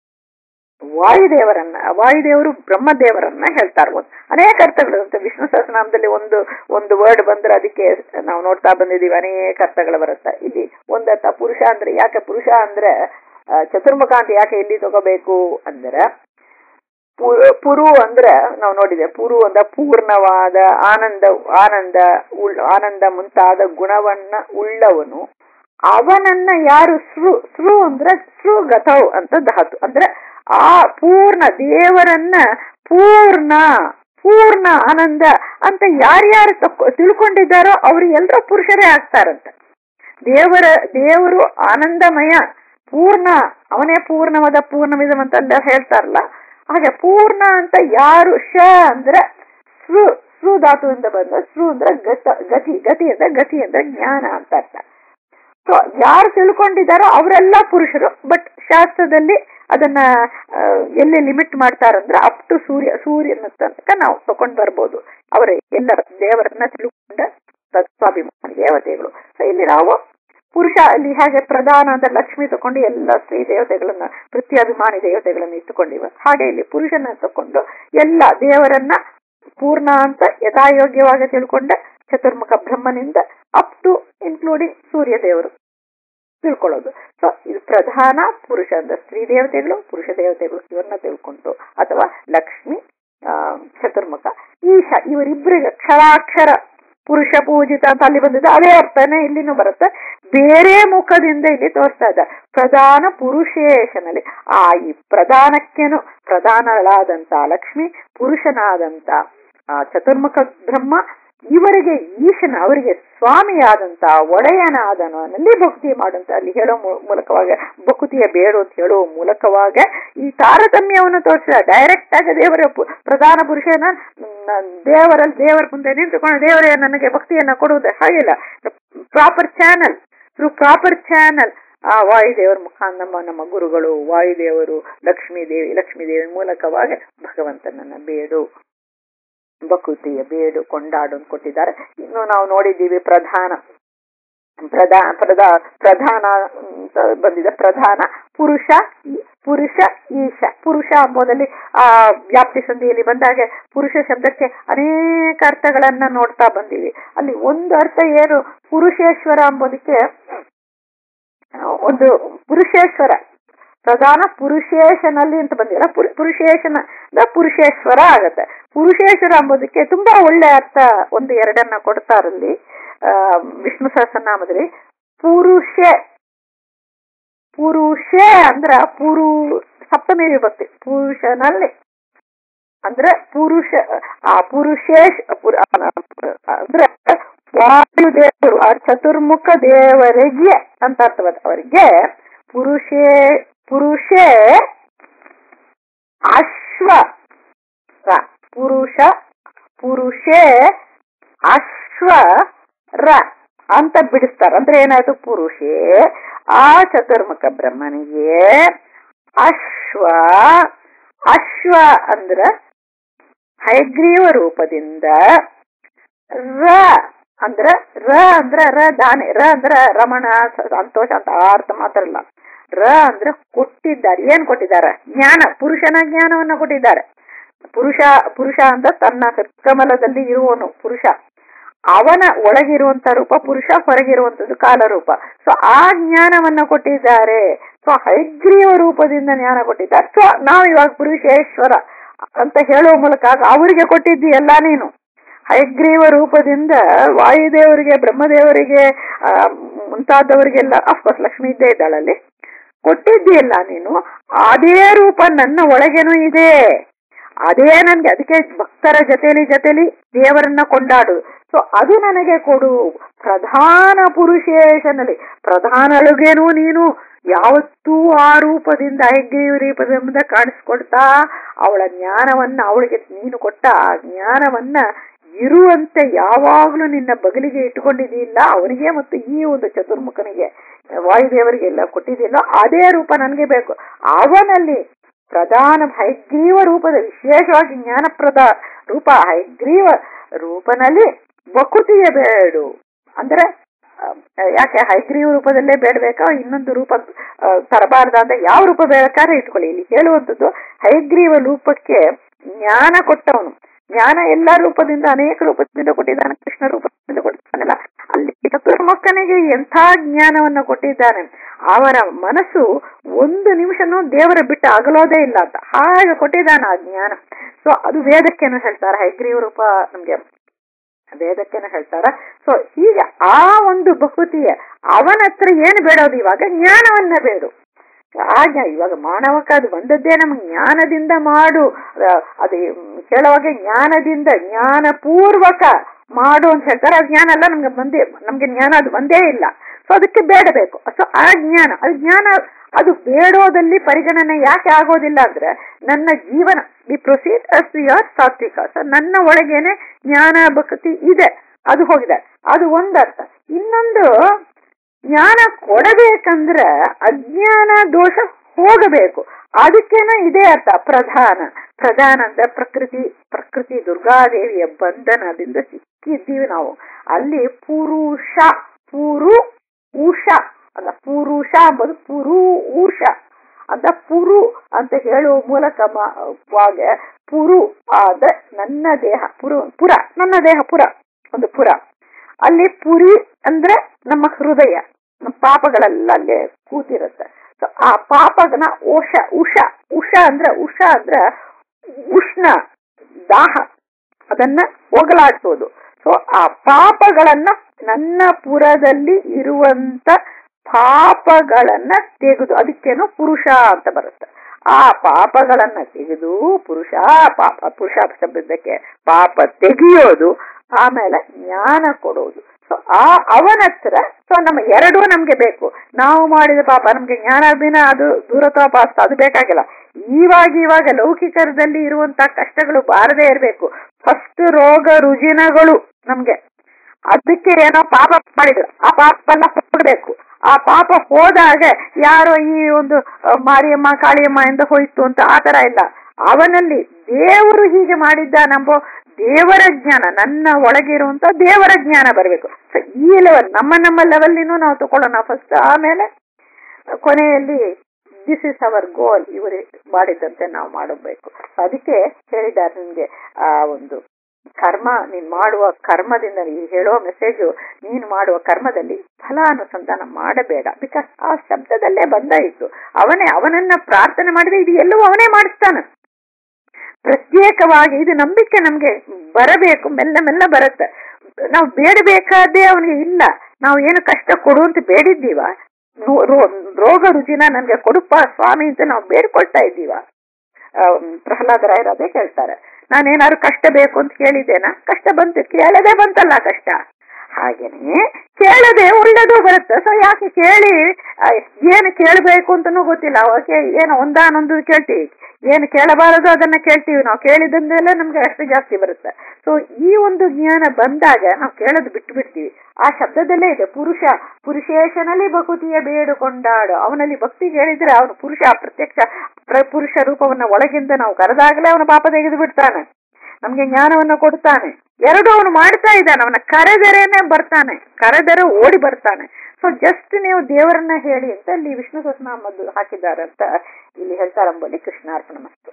Speaker 1: ವಾಯುದೇವರನ್ನ ವಾಯುದೇವರು ಬ್ರಹ್ಮದೇವರನ್ನ ಹೇಳ್ತಾರೆ ಒಂದು ಅನೇಕ ಅರ್ಥಗಳು ವಿಷ್ಣು ಸಹಸ್ರನಾಮದಲ್ಲಿ ಒಂದು ಒಂದು ವರ್ಡ್ ಬಂದ್ರೆ ಅದಕ್ಕೆ ನಾವು ನೋಡ್ತಾ ಬಂದಿದೀವಿ ಅನೇಕ ಅರ್ಥಗಳು ಬರುತ್ತೆ ಇಲ್ಲಿ ಒಂದರ್ಥ ಪುರುಷ ಅಂದ್ರೆ ಯಾಕೆ ಪುರುಷ ಅಂದ್ರೆ ಚತುರ್ಮುಖ ಅಂತ ಯಾಕೆ ಎಲ್ಲಿ ತಗೋಬೇಕು ಅಂದ್ರೆ ಪುರು ಅಂದ್ರೆ ನಾವು ನೋಡಿದೆ ಪುರು ಅಂದ ಪೂರ್ಣವಾದ ಆನಂದ ಆನಂದ ಆನಂದ ಮುಂತಾದ ಗುಣವನ್ನ ಉಳ್ಳವನು ಅವನನ್ನ ಯಾರು ಸೃ ಸೃ ಅಂದ್ರೆ ಸೃಗತವ್ ಅಂತ ಧಾತು ಅಂದ್ರೆ ಆ ಪೂರ್ಣ ದೇವರನ್ನ ಪೂರ್ಣ ಪೂರ್ಣ ಆನಂದ ಅಂತ ಯಾರ್ಯಾರು ತಕ್ಕೊ ತಿಳ್ಕೊಂಡಿದ್ದಾರೋ ಅವ್ರು ಎಲ್ಲರೂ ಪುರುಷರೇ ಆಗ್ತಾರಂತ ದೇವರ ದೇವರು ಆನಂದಮಯ ಪೂರ್ಣ ಅವನೇ ಪೂರ್ಣವಾದ ಪೂರ್ಣವಿದವಂತ ಹೇಳ್ತಾರಲ್ಲ ಹಾಗೆ ಪೂರ್ಣ ಅಂತ ಯಾರು ಶ ಅಂದ್ರೆ ಸೃ ಸೃ ಧಾತುವಿಂದ ಬಂದ ಸೃ ಅಂದ್ರೆ ಗತ ಗತಿ ಗತಿ ಅಂದ್ರೆ ಗತಿ ಅಂದ್ರೆ ಜ್ಞಾನ ಅಂತ ಅರ್ಥ ಸೊ ಯಾರು ತಿಳ್ಕೊಂಡಿದ್ದಾರೋ ಅವರೆಲ್ಲ ಪುರುಷರು ಬಟ್ ಶಾಸ್ತ್ರದಲ್ಲಿ ಅದನ್ನ ಎಲ್ಲಿ ಲಿಮಿಟ್ ಮಾಡ್ತಾರಂದ್ರೆ ಅಪ್ ಟು ಸೂರ್ಯ ಸೂರ್ಯನ ತನಕ ನಾವು ತಕೊಂಡ್ ಬರ್ಬೋದು ಅವರ ಎಲ್ಲರ ದೇವರನ್ನ ತಿಳ್ಕೊಂಡ ತತ್ವಾಭಿಮಾನಿ ದೇವತೆಗಳು ಸೊ ಇಲ್ಲಿ ನಾವು ಪುರುಷ ಅಲ್ಲಿ ಹೇಗೆ ಪ್ರಧಾನ ಅಂತ ಲಕ್ಷ್ಮಿ ತಕೊಂಡು ಎಲ್ಲ ಸ್ತ್ರೀ ದೇವತೆಗಳನ್ನ ಪ್ರತ್ಯಾಭಿಮಾನಿ ದೇವತೆಗಳನ್ನ ಇಟ್ಟುಕೊಂಡಿವ ಹಾಗೆ ಇಲ್ಲಿ ಪುರುಷನ ತಕೊಂಡು ಎಲ್ಲ ದೇವರನ್ನ ಪೂರ್ಣ ಅಂತ ಯಥಾಯೋಗ್ಯವಾಗಿ ತಿಳ್ಕೊಂಡ ಚತುರ್ಮುಖ ಬ್ರಹ್ಮನಿಂದ ಅಪ್ ಟು ಇನ್ಕ್ಲೂಡಿಂಗ್ ಸೂರ್ಯ ದೇವರು ತಿಳ್ಕೊಳ್ಳೋದು ಸೊ ಇದು ಪ್ರಧಾನ ಪುರುಷ ಅಂದ್ರೆ ಸ್ತ್ರೀ ದೇವತೆಗಳು ಪುರುಷ ದೇವತೆಗಳು ಇವನ್ನ ತಿಳ್ಕೊಂಡು ಅಥವಾ ಲಕ್ಷ್ಮಿ ಆ ಚತುರ್ಮುಖ ಈಶ ಇವರಿಬ್ಬರಿಗೆ ಕ್ಷರಾಕ್ಷರ ಪುರುಷ ಪೂಜಿತ ಅಂತ ಅಲ್ಲಿ ಬಂದಿದೆ ಅದೇ ಅರ್ಥನೇ ಇಲ್ಲಿನೂ ಬರುತ್ತೆ ಬೇರೆ ಮುಖದಿಂದ ಇಲ್ಲಿ ತೋರಿಸ್ತಾ ಇದ್ದ ಪ್ರಧಾನ ಪುರುಷೇಶನಲ್ಲಿ ಆ ಈ ಪ್ರಧಾನಕ್ಕೇನು ಪ್ರಧಾನಳಾದಂತ ಲಕ್ಷ್ಮಿ ಪುರುಷನಾದಂತ ಆ ಚತುರ್ಮುಖ ಬ್ರಹ್ಮ ಇವರಿಗೆ ಈಶನ ಅವರಿಗೆ ಸ್ವಾಮಿಯಾದಂತ ಒಡೆಯನಾದನಲ್ಲಿ ಭಕ್ತಿ ಮಾಡುವಂತ ಅಲ್ಲಿ ಹೇಳೋ ಮೂ- ಮೂಲಕವಾಗ ಭಕ್ತಿಯ ಬೇಡು ಅಂತ ಹೇಳುವ ಮೂಲಕವಾಗ ಈ ತಾರತಮ್ಯವನ್ನು ತೋರಿಸಿದ ಡೈರೆಕ್ಟ್ ಆಗಿ ದೇವರ ಪು- ಪ್ರಧಾನ ಪುರುಷನ ನ- ದೇವರಲ್ಲಿ ದೇವರ ಮುಂದೆ ನಿಂತುಕೊಂಡು ದೇವರೇ ನನಗೆ ಭಕ್ತಿಯನ್ನ ಕೊಡುವುದು ಹಾಗಿಲ್ಲ proper channel through proper channel ಆ ವಾಯುದೇವರ ಮುಖ ನಮ್ಮ ನಮ್ಮ ಗುರುಗಳು ವಾಯುದೇವರು ಲಕ್ಷ್ಮೀ ದೇವಿ ಲಕ್ಷ್ಮೀ ದೇವಿ ಮೂಲಕವಾಗಿ ಭಗವಂತನನ್ನ ಬೇಡು ಬಕುತಿಯ ಬೇಡು ಕೊಂಡಾಡು ಅಂತ ಕೊಟ್ಟಿದ್ದಾರೆ ಇನ್ನು ನಾವು ನೋಡಿದ್ದೀವಿ ಪ್ರಧಾನ ಪ್ರಧಾ ಪ್ರಧಾ ಪ್ರಧಾನ ಅಂತ ಬಂದಿದೆ ಪ್ರಧಾನ ಪುರುಷ ಈ- ಪುರುಷ ಈಶ ಪುರುಷ ಎಂಬುದಲ್ಲಿ ಆ ವ್ಯಾಪ್ತಿ ಸಂಧಿಯಲ್ಲಿ ಬಂದಾಗ ಪುರುಷ ಶಬ್ದಕ್ಕೆ ಅನೇಕ ಅರ್ಥಗಳನ್ನ ನೋಡ್ತಾ ಬಂದಿವಿ ಅಲ್ಲಿ ಒಂದು ಅರ್ಥ ಏನು ಪುರುಷೇಶ್ವರ ಎಂಬುದಕ್ಕೆ ಆ, ಒಂದು ಪುರುಷೇಶ್ವರ ಪ್ರಧಾನ ಪುರುಷೇಶನಲ್ಲಿ ಅಂತ ಬಂದಿರ ಪುರುಷೇಶನ ಪುರುಷೇಶ್ವರ ಆಗತ್ತೆ ಪುರುಷೇಶ್ವರ ಎಂಬುದಕ್ಕೆ ತುಂಬಾ ಒಳ್ಳೆ ಅರ್ಥ ಒಂದು ಎರಡನ್ನ ಕೊಡ್ತಾರಲ್ಲಿ ಆ, ವಿಷ್ಣು ಸಹಸ್ರನಾಮದಲ್ಲಿ ಪುರುಷೆ ಪುರುಷೆ ಅಂದ್ರ ಪುರು ಸಪ್ತಮಿ ವಿಭಕ್ತಿ ಪುರುಷನಲ್ಲಿ ಅಂದ್ರೆ ಪುರುಷ ಆ ಪುರುಷೇಶ್ ಪುರ- ಅಂದ್ರೆ ವಾಯುದೇವರು ಆ ಚತುರ್ಮುಖ ದೇವರಿಗೆ ಅಂತ ಅರ್ಥವಾದ ಅವರಿಗೆ ಪುರುಷೇ ಪುರುಷೇ ಅಶ್ವ ರ. ಪುರುಷ ಪುರುಷೇ ಅಶ್ವ ರ ಅಂತ ಬಿಡಿಸ್ತಾರೆ ಅಂದ್ರೆ ಏನಾಯ್ತು ಪುರುಷೇ ಆ ಚತುರ್ಮುಖ ಬ್ರಹ್ಮನಿಗೆ ಅಶ್ವ ಅಶ್ವ ಅಂದ್ರ ಹೈಗ್ರೀವ ರೂಪದಿಂದ ರ ಅಂದ್ರ ರ ಅಂದ್ರ ರ ದಾನೆ ರ ಅಂದ್ರ ರಮಣ ಸ- ಸಂತೋಷ ಅಂತ ಆ ಅರ್ಥ ಮಾತ್ರ ಅಲ್ಲ ರ ಅಂದ್ರ ಕೊಟ್ಟಿದ್ದಾರೆ ಏನ್ ಕೊಟ್ಟಿದ್ದಾರೆ ಜ್ಞಾನ ಪುರುಷನ ಜ್ಞಾನವನ್ನ ಕೊಟ್ಟಿದ್ದಾರೆ ಪುರುಷ ಪುರುಷ ಅಂತ ತನ್ನ ಕಮಲದಲ್ಲಿ ಇರುವವನು ಪುರುಷ ಅವನ ಒಳಗಿರುವಂತ ರೂಪ ಪುರುಷ ಹೊರಗಿರುವಂತದ್ದು ಕಾಲರೂಪ ಸೊ ಆ ಜ್ಞಾನವನ್ನ ಕೊಟ್ಟಿದ್ದಾರೆ ಸೊ ಹೈಗ್ರೀವ ರೂಪದಿಂದ ಜ್ಞಾನ ಕೊಟ್ಟಿದ್ದಾರೆ ಸೊ ನಾವು ಇವಾಗ ಪುರುಷೇಶ್ವರ ಅಂತ ಹೇಳುವ ಮೂಲಕ ಅವರಿಗೆ ಕೊಟ್ಟಿದ್ದೀಯಲ್ಲ ನೀನು ಹಯಗ್ರೀವ ರೂಪದಿಂದ ವಾಯುದೇವರಿಗೆ ಬ್ರಹ್ಮದೇವರಿಗೆ ಆ, ಮುಂತಾದವರಿಗೆಲ್ಲ ಅಫ್ಕೋರ್ಸ್ ಲಕ್ಷ್ಮಿ ಇದ್ದೇ ಇದ್ದಾಳಲ್ಲಿ ಕೊಟ್ಟಿದ್ದೀಯಲ್ಲ ನೀನು ಅದೇ ರೂಪ ನನ್ನ ಒಳಗೇನೂ ಇದೆ ಅದೇ ನನ್ಗೆ ಅದಕ್ಕೆ ಭಕ್ತರ ಜೊತೆಲಿ ಜೊತೆಲಿ ದೇವರನ್ನ ಕೊಂಡಾಡು ಸೊ ಅದು ನನಗೆ ಕೊಡು ಪ್ರಧಾನ ಪುರುಷೇಶನಲ್ಲಿ ಪ್ರಧಾನಳುಗೇನು ನೀನು ಯಾವತ್ತೂ ಆ ರೂಪದಿಂದ ಐಗ್ರೀವ ರೂಪದಿಂದ ಕಾಣಿಸ್ಕೊಡ್ತಾ ಅವಳ ಜ್ಞಾನವನ್ನ ಅವಳಿಗೆ ನೀನು ಕೊಟ್ಟ ಆ ಜ್ಞಾನವನ್ನ ಇರುವಂತೆ ಯಾವಾಗ್ಲೂ ನಿನ್ನ ಬಗಲಿಗೆ ಇಟ್ಟುಕೊಂಡಿದೆಯಿಲ್ಲ ಅವನಿಗೆ ಮತ್ತು ಈ ಒಂದು ಚತುರ್ಮುಖನಿಗೆ ವಾಯುದೇವರಿಗೆ ಎಲ್ಲ ಕೊಟ್ಟಿದೆಯಲ್ಲ ಅದೇ ರೂಪ ನನಗೆ ಬೇಕು ಅವನಲ್ಲಿ ಪ್ರಧಾನ ಹೈಗ್ರೀವ ರೂಪದ ವಿಶೇಷವಾಗಿ ಜ್ಞಾನಪ್ರದ ರೂಪ ಹೈಗ್ರೀವ ರೂಪನಲ್ಲಿ ಬಕುತಿಯ ಬೇಡು ಅಂದ್ರೆ ಆ, ಯಾಕೆ ಹೈಗ್ರೀವ ರೂಪದಲ್ಲೇ ಬೇಡಬೇಕಾ ಇನ್ನೊಂದು ರೂಪ ಆ, ತರಬಾರ್ದ ಅಂತ ಯಾವ ರೂಪ ಬೇಕಾದ್ರೆ ಇಟ್ಕೊಳ್ಳಿ ಇಲ್ಲಿ ಹೇಳುವಂಥದ್ದು ಹೈಗ್ರೀವ ರೂಪಕ್ಕೆ ಜ್ಞಾನ ಕೊಟ್ಟವನು ಜ್ಞಾನ ಎಲ್ಲಾ ರೂಪದಿಂದ ಅನೇಕ ರೂಪದಿಂದ ಕೊಟ್ಟಿದ್ದಾನೆ ಕೃಷ್ಣ ರೂಪದಿಂದ ಕೊಟ್ಟಿದ್ದಾನಲ್ಲ ಅಲ್ಲಿ ಚತುರ್ಮಕ್ಕನಿಗೆ ಎಂಥ ಜ್ಞಾನವನ್ನ ಕೊಟ್ಟಿದ್ದಾನೆ ಅವರ ಮನಸ್ಸು ಒಂದು ನಿಮಿಷನೂ ದೇವರ ಬಿಟ್ಟು ಅಗಲೋದೇ ಇಲ್ಲ ಅಂತ ಹಾಗೆ ಕೊಟ್ಟಿದ್ದಾನೆ ಆ ಜ್ಞಾನ ಸೊ ಅದು ವೇದಕ್ಕೇನು ಹೇಳ್ತಾರೆ ಹೈಗ್ರೀವ ರೂಪ ನಮ್ಗೆ ವೇದಕ್ಕೇನು ಹೇಳ್ತಾರ ಸೊ ಹೀಗೆ ಆ ಒಂದು ಬಹುತಿಯ ಅವನ ಹತ್ರ ಏನು ಬೇಡೋದು ಇವಾಗ ಜ್ಞಾನವನ್ನ ಬೇಡು ಆಗ ಇವಾಗ ಮಾನವಕ ಅದು ಬಂದದ್ದೇ ನಮ್ಗೆ ಜ್ಞಾನದಿಂದ ಮಾಡು ಅಹ್, ಅದು ಹೇಳುವಾಗ ಜ್ಞಾನದಿಂದ ಜ್ಞಾನಪೂರ್ವಕ ಮಾಡು ಅಂತ ಹೇಳ್ತಾರೆ ಆ ಜ್ಞಾನ ಎಲ್ಲ ನಮ್ಗೆ ಬಂದೇ ನಮ್ಗೆ ಜ್ಞಾನ ಅದು ಬಂದೇ ಇಲ್ಲ ಸೊ ಅದಕ್ಕೆ ಬೇಡಬೇಕು ಸೊ ಆ ಜ್ಞಾನ ಅದು ಜ್ಞಾನ ಅದು ಬೇಡೋದಲ್ಲಿ ಪರಿಗಣನೆ ಯಾಕೆ ಆಗೋದಿಲ್ಲ ಅಂದ್ರೆ ನನ್ನ ಜೀವನ ದಿ ಪ್ರೊಸೀಡ್ ಅಸ್ ಯುವರ್ ಸಾತ್ವಿಕ ಸೊ ನನ್ನ ಒಳಗೇನೆ ಜ್ಞಾನ ಭಕ್ತಿ ಇದೆ ಅದು ಹೋಗಿದೆ ಅದು ಒಂದರ್ಥ ಇನ್ನೊಂದು ಜ್ಞಾನ ಕೊಡಬೇಕಂದ್ರ ಅಜ್ಞಾನ ದೋಷ ಹೋಗಬೇಕು ಅದಕ್ಕೇನ ಇದೇ ಅರ್ಥ ಪ್ರಧಾನ ಪ್ರಧಾನ ಅಂದ್ರೆ ಪ್ರಕೃತಿ ಪ್ರಕೃತಿ ದುರ್ಗಾದೇವಿಯ ಬಂಧನದಿಂದ ಸಿಕ್ಕಿದ್ದೀವಿ ನಾವು ಅಲ್ಲಿ ಪುರುಷ ಪುರು ಉಷ ಅಲ್ಲ ಪುರುಷ ಎಂಬುದು ಪುರು ಉಷ ಅಂತ ಪುರು ಅಂತ ಹೇಳುವ ಮೂಲಕ ಮ- ವಾಗ ಪುರು ಆದ ನನ್ನ ದೇಹ ಪುರು ಪುರ ನನ್ನ ದೇಹ ಪುರ ಒಂದು ಪುರ ಅಲ್ಲಿ ಪುರಿ ಅಂದ್ರೆ ನಮ್ಮ ಹೃದಯ ನಮ್ಮ ಪಾಪಗಳೆಲ್ಲ ಅಲ್ಲೇ ಕೂತಿರುತ್ತೆ ಸೊ ಆ ಪಾಪನ ಉಷ ಉಷ ಉಷ ಅಂದ್ರೆ ಉಷ ಅಂದ್ರೆ ಉಷ್ಣ ದಾಹ ಅದನ್ನ ಹೋಗಲಾಡಿಸೋದು ಸೊ ಆ ಪಾಪಗಳನ್ನ ನನ್ನ ಪುರದಲ್ಲಿ ಇರುವಂತ ಪಾಪಗಳನ್ನ ತೆಗೆದು ಅದಕ್ಕೇನು ಪುರುಷ ಅಂತ ಬರುತ್ತೆ ಆ ಪಾಪಗಳನ್ನ ತೆಗೆದು ಪುರುಷ ಪಾಪ ಪುರುಷ ಶಬ್ದಕ್ಕೆ ಪಾಪ ತೆಗೆಯೋದು ಆಮೇಲೆ ಜ್ಞಾನ ಕೊಡುವುದು ಸೊ ಆ ಅವನ ಹತ್ರ ಸೊ ನಮ್ಮ ಎರಡೂ ನಮ್ಗೆ ಬೇಕು ನಾವು ಮಾಡಿದ ಪಾಪ ನಮ್ಗೆ ಜ್ಞಾನಾಧೀನ ಅದು ದೂರತ್ವಾಪಾಸ್ತ ಅದು ಬೇಕಾಗಿಲ್ಲ ಇವಾಗ ಇವಾಗ ಲೌಕಿಕರದಲ್ಲಿ ಇರುವಂತ ಕಷ್ಟಗಳು ಬಾರದೇ ಇರಬೇಕು ಫಸ್ಟ್ ರೋಗ ರುಜಿನಗಳು ನಮ್ಗೆ ಅದಕ್ಕೆ ಏನೋ ಪಾಪ ಮಾಡಿದ್ರು ಆ ಪಾಪ ಎಲ್ಲ ಹೋಗ್ಬೇಕು ಆ ಪಾಪ ಹೋದಾಗ ಯಾರೋ ಈ ಒಂದು ಅ, ಮಾರಿಯಮ್ಮ ಕಾಳಿಯಮ್ಮ ಎಂದು ಹೋಯ್ತು ಅಂತ ಆತರ ಇಲ್ಲ ಅವನಲ್ಲಿ ದೇವರು ಹೀಗೆ ಮಾಡಿದ್ದಾನೆಂಬೋ ದೇವರ ಜ್ಞಾನ ನನ್ನ ಒಳಗೆ ಇರುವಂತ ದೇವರ ಜ್ಞಾನ ಬರಬೇಕು ಸೊ ಈ ಲೆವೆಲ್ ನಮ್ಮ ನಮ್ಮ ಲೆವೆಲ್ಲಿನೂ ನಾವು ತಗೊಳ್ಳೋಣ ಫಸ್ಟ್ ಆಮೇಲೆ ಕೊನೆಯಲ್ಲಿ ದಿಸ್ ಇಸ್ ಅವರ್ ಗೋಲ್ ಇವರು ಮಾಡಿದಂತೆ ನಾವು ಮಾಡಬೇಕು ಅದಕ್ಕೆ ಹೇಳಿದ್ದಾರೆ ನಿಮ್ಗೆ ಆ ಒಂದು ಕರ್ಮ ನೀನ್ ಮಾಡುವ ಕರ್ಮದಿಂದ ಈ ಹೇಳುವ ಮೆಸೇಜು ನೀನು ಮಾಡುವ ಕರ್ಮದಲ್ಲಿ ಫಲಾನುಸಂಧಾನ ಮಾಡಬೇಡ ಬಿಕಾಸ್ ಆ ಶಬ್ದದಲ್ಲೇ ಬಂದಾಯಿತು ಅವನೇ ಅವನನ್ನ ಪ್ರಾರ್ಥನೆ ಮಾಡಿದ್ರೆ ಇದು ಎಲ್ಲವೂ ಅವನೇ ಮಾಡಿಸ್ತಾನೆ ಪ್ರತ್ಯೇಕವಾಗಿ ಇದು ನಂಬಿಕೆ ನಮ್ಗೆ ಬರಬೇಕು ಮೆಲ್ಲ ಮೆಲ್ಲ ಬರುತ್ತೆ ನಾವು ಬೇಡಬೇಕಾದ್ದೇ ಅವನಿಗೆ ಇಲ್ಲ ನಾವು ಏನು ಕಷ್ಟ ಕೊಡು ಅಂತ ಬೇಡಿದ್ದೀವ ರೋ- ರೋ- ರೋಗ ರುಜಿನ ನನ್ಗೆ ಕೊಡುಪ್ಪ ಸ್ವಾಮಿ ಅಂತ ನಾವು ಬೇಡ್ಕೊಳ್ತಾ ಇದ್ದೀವ ಪ್ರಹ್ಲಾದರಾಯರು ಅದೇ ಕೇಳ್ತಾರೆ ನಾನೇನಾದ್ರು ಕಷ್ಟ ಬೇಕು ಅಂತ ಕೇಳಿದ್ದೇನಾ ಕಷ್ಟ ಬಂತು ಕೇಳದೆ ಬಂತಲ್ಲ ಕಷ್ಟ ಹಾಗೇನೆ ಕೇಳದೆ ಒಳ್ಳೇದು ಬರುತ್ತೆ ಸೊ ಯಾಕೆ ಕೇಳಿ ಆ, ಏನು ಕೇಳಬೇಕು ಅಂತನೂ ಗೊತ್ತಿಲ್ಲ ಓಕೆ ಏನು ಒಂದಾನೊಂದು ಕೇಳ್ತೀವಿ ಏನು ಕೇಳಬಾರದು ಅದನ್ನ ಕೇಳ್ತೀವಿ ನಾವು ಕೇಳಿದಂದೆಲ್ಲ ನಮ್ಗೆ ಅಷ್ಟು ಜಾಸ್ತಿ ಬರುತ್ತೆ ಸೊ ಈ ಒಂದು ಜ್ಞಾನ ಬಂದಾಗ ನಾವು ಕೇಳೋದು ಬಿಟ್ಟು ಬಿಡ್ತೀವಿ ಆ ಶಬ್ದದಲ್ಲೇ ಇದೆ ಪುರುಷ ಪುರುಷೇಶನಲ್ಲಿ ಬಹುತಿಯ ಬೇಡುಕೊಂಡಾಡು ಅವನಲ್ಲಿ ಭಕ್ತಿ ಹೇಳಿದ್ರೆ ಅವನು ಪುರುಷ ಪ್ರತ್ಯಕ್ಷ ಪ್ರ- ಪುರುಷ ರೂಪವನ್ನ ಒಳಗಿಂದ ನಾವು ಕರೆದಾಗಲೇ ಅವನ ಪಾಪ ತೆಗೆದು ಬಿಡ್ತಾನೆ ನಮ್ಗೆ ಜ್ಞಾನವನ್ನ ಕೊಡ್ತಾನೆ ಎರಡು ಅವನು ಮಾಡ್ತಾ ಇದ್ದಾನೆ ಅವನ ಕರೆದರೇನೆ ಬರ್ತಾನೆ ಕರೆದರೆ ಓಡಿ ಬರ್ತಾನೆ ಸೊ ಜಸ್ಟ್ ನೀವು ದೇವರನ್ನ ಹೇಳಿ ಅಂತ ಇಲ್ಲಿ ವಿಷ್ಣು ಸಹಸ್ರನಾಮದ್ದು ಹಾಕಿದ್ದಾರೆ ಅಂತ ಇಲ್ಲಿ ಹೇಳ್ತಾರಂಬಲ್ಲಿ ಕೃಷ್ಣಾರ್ಪಣ ಮಸ್ತು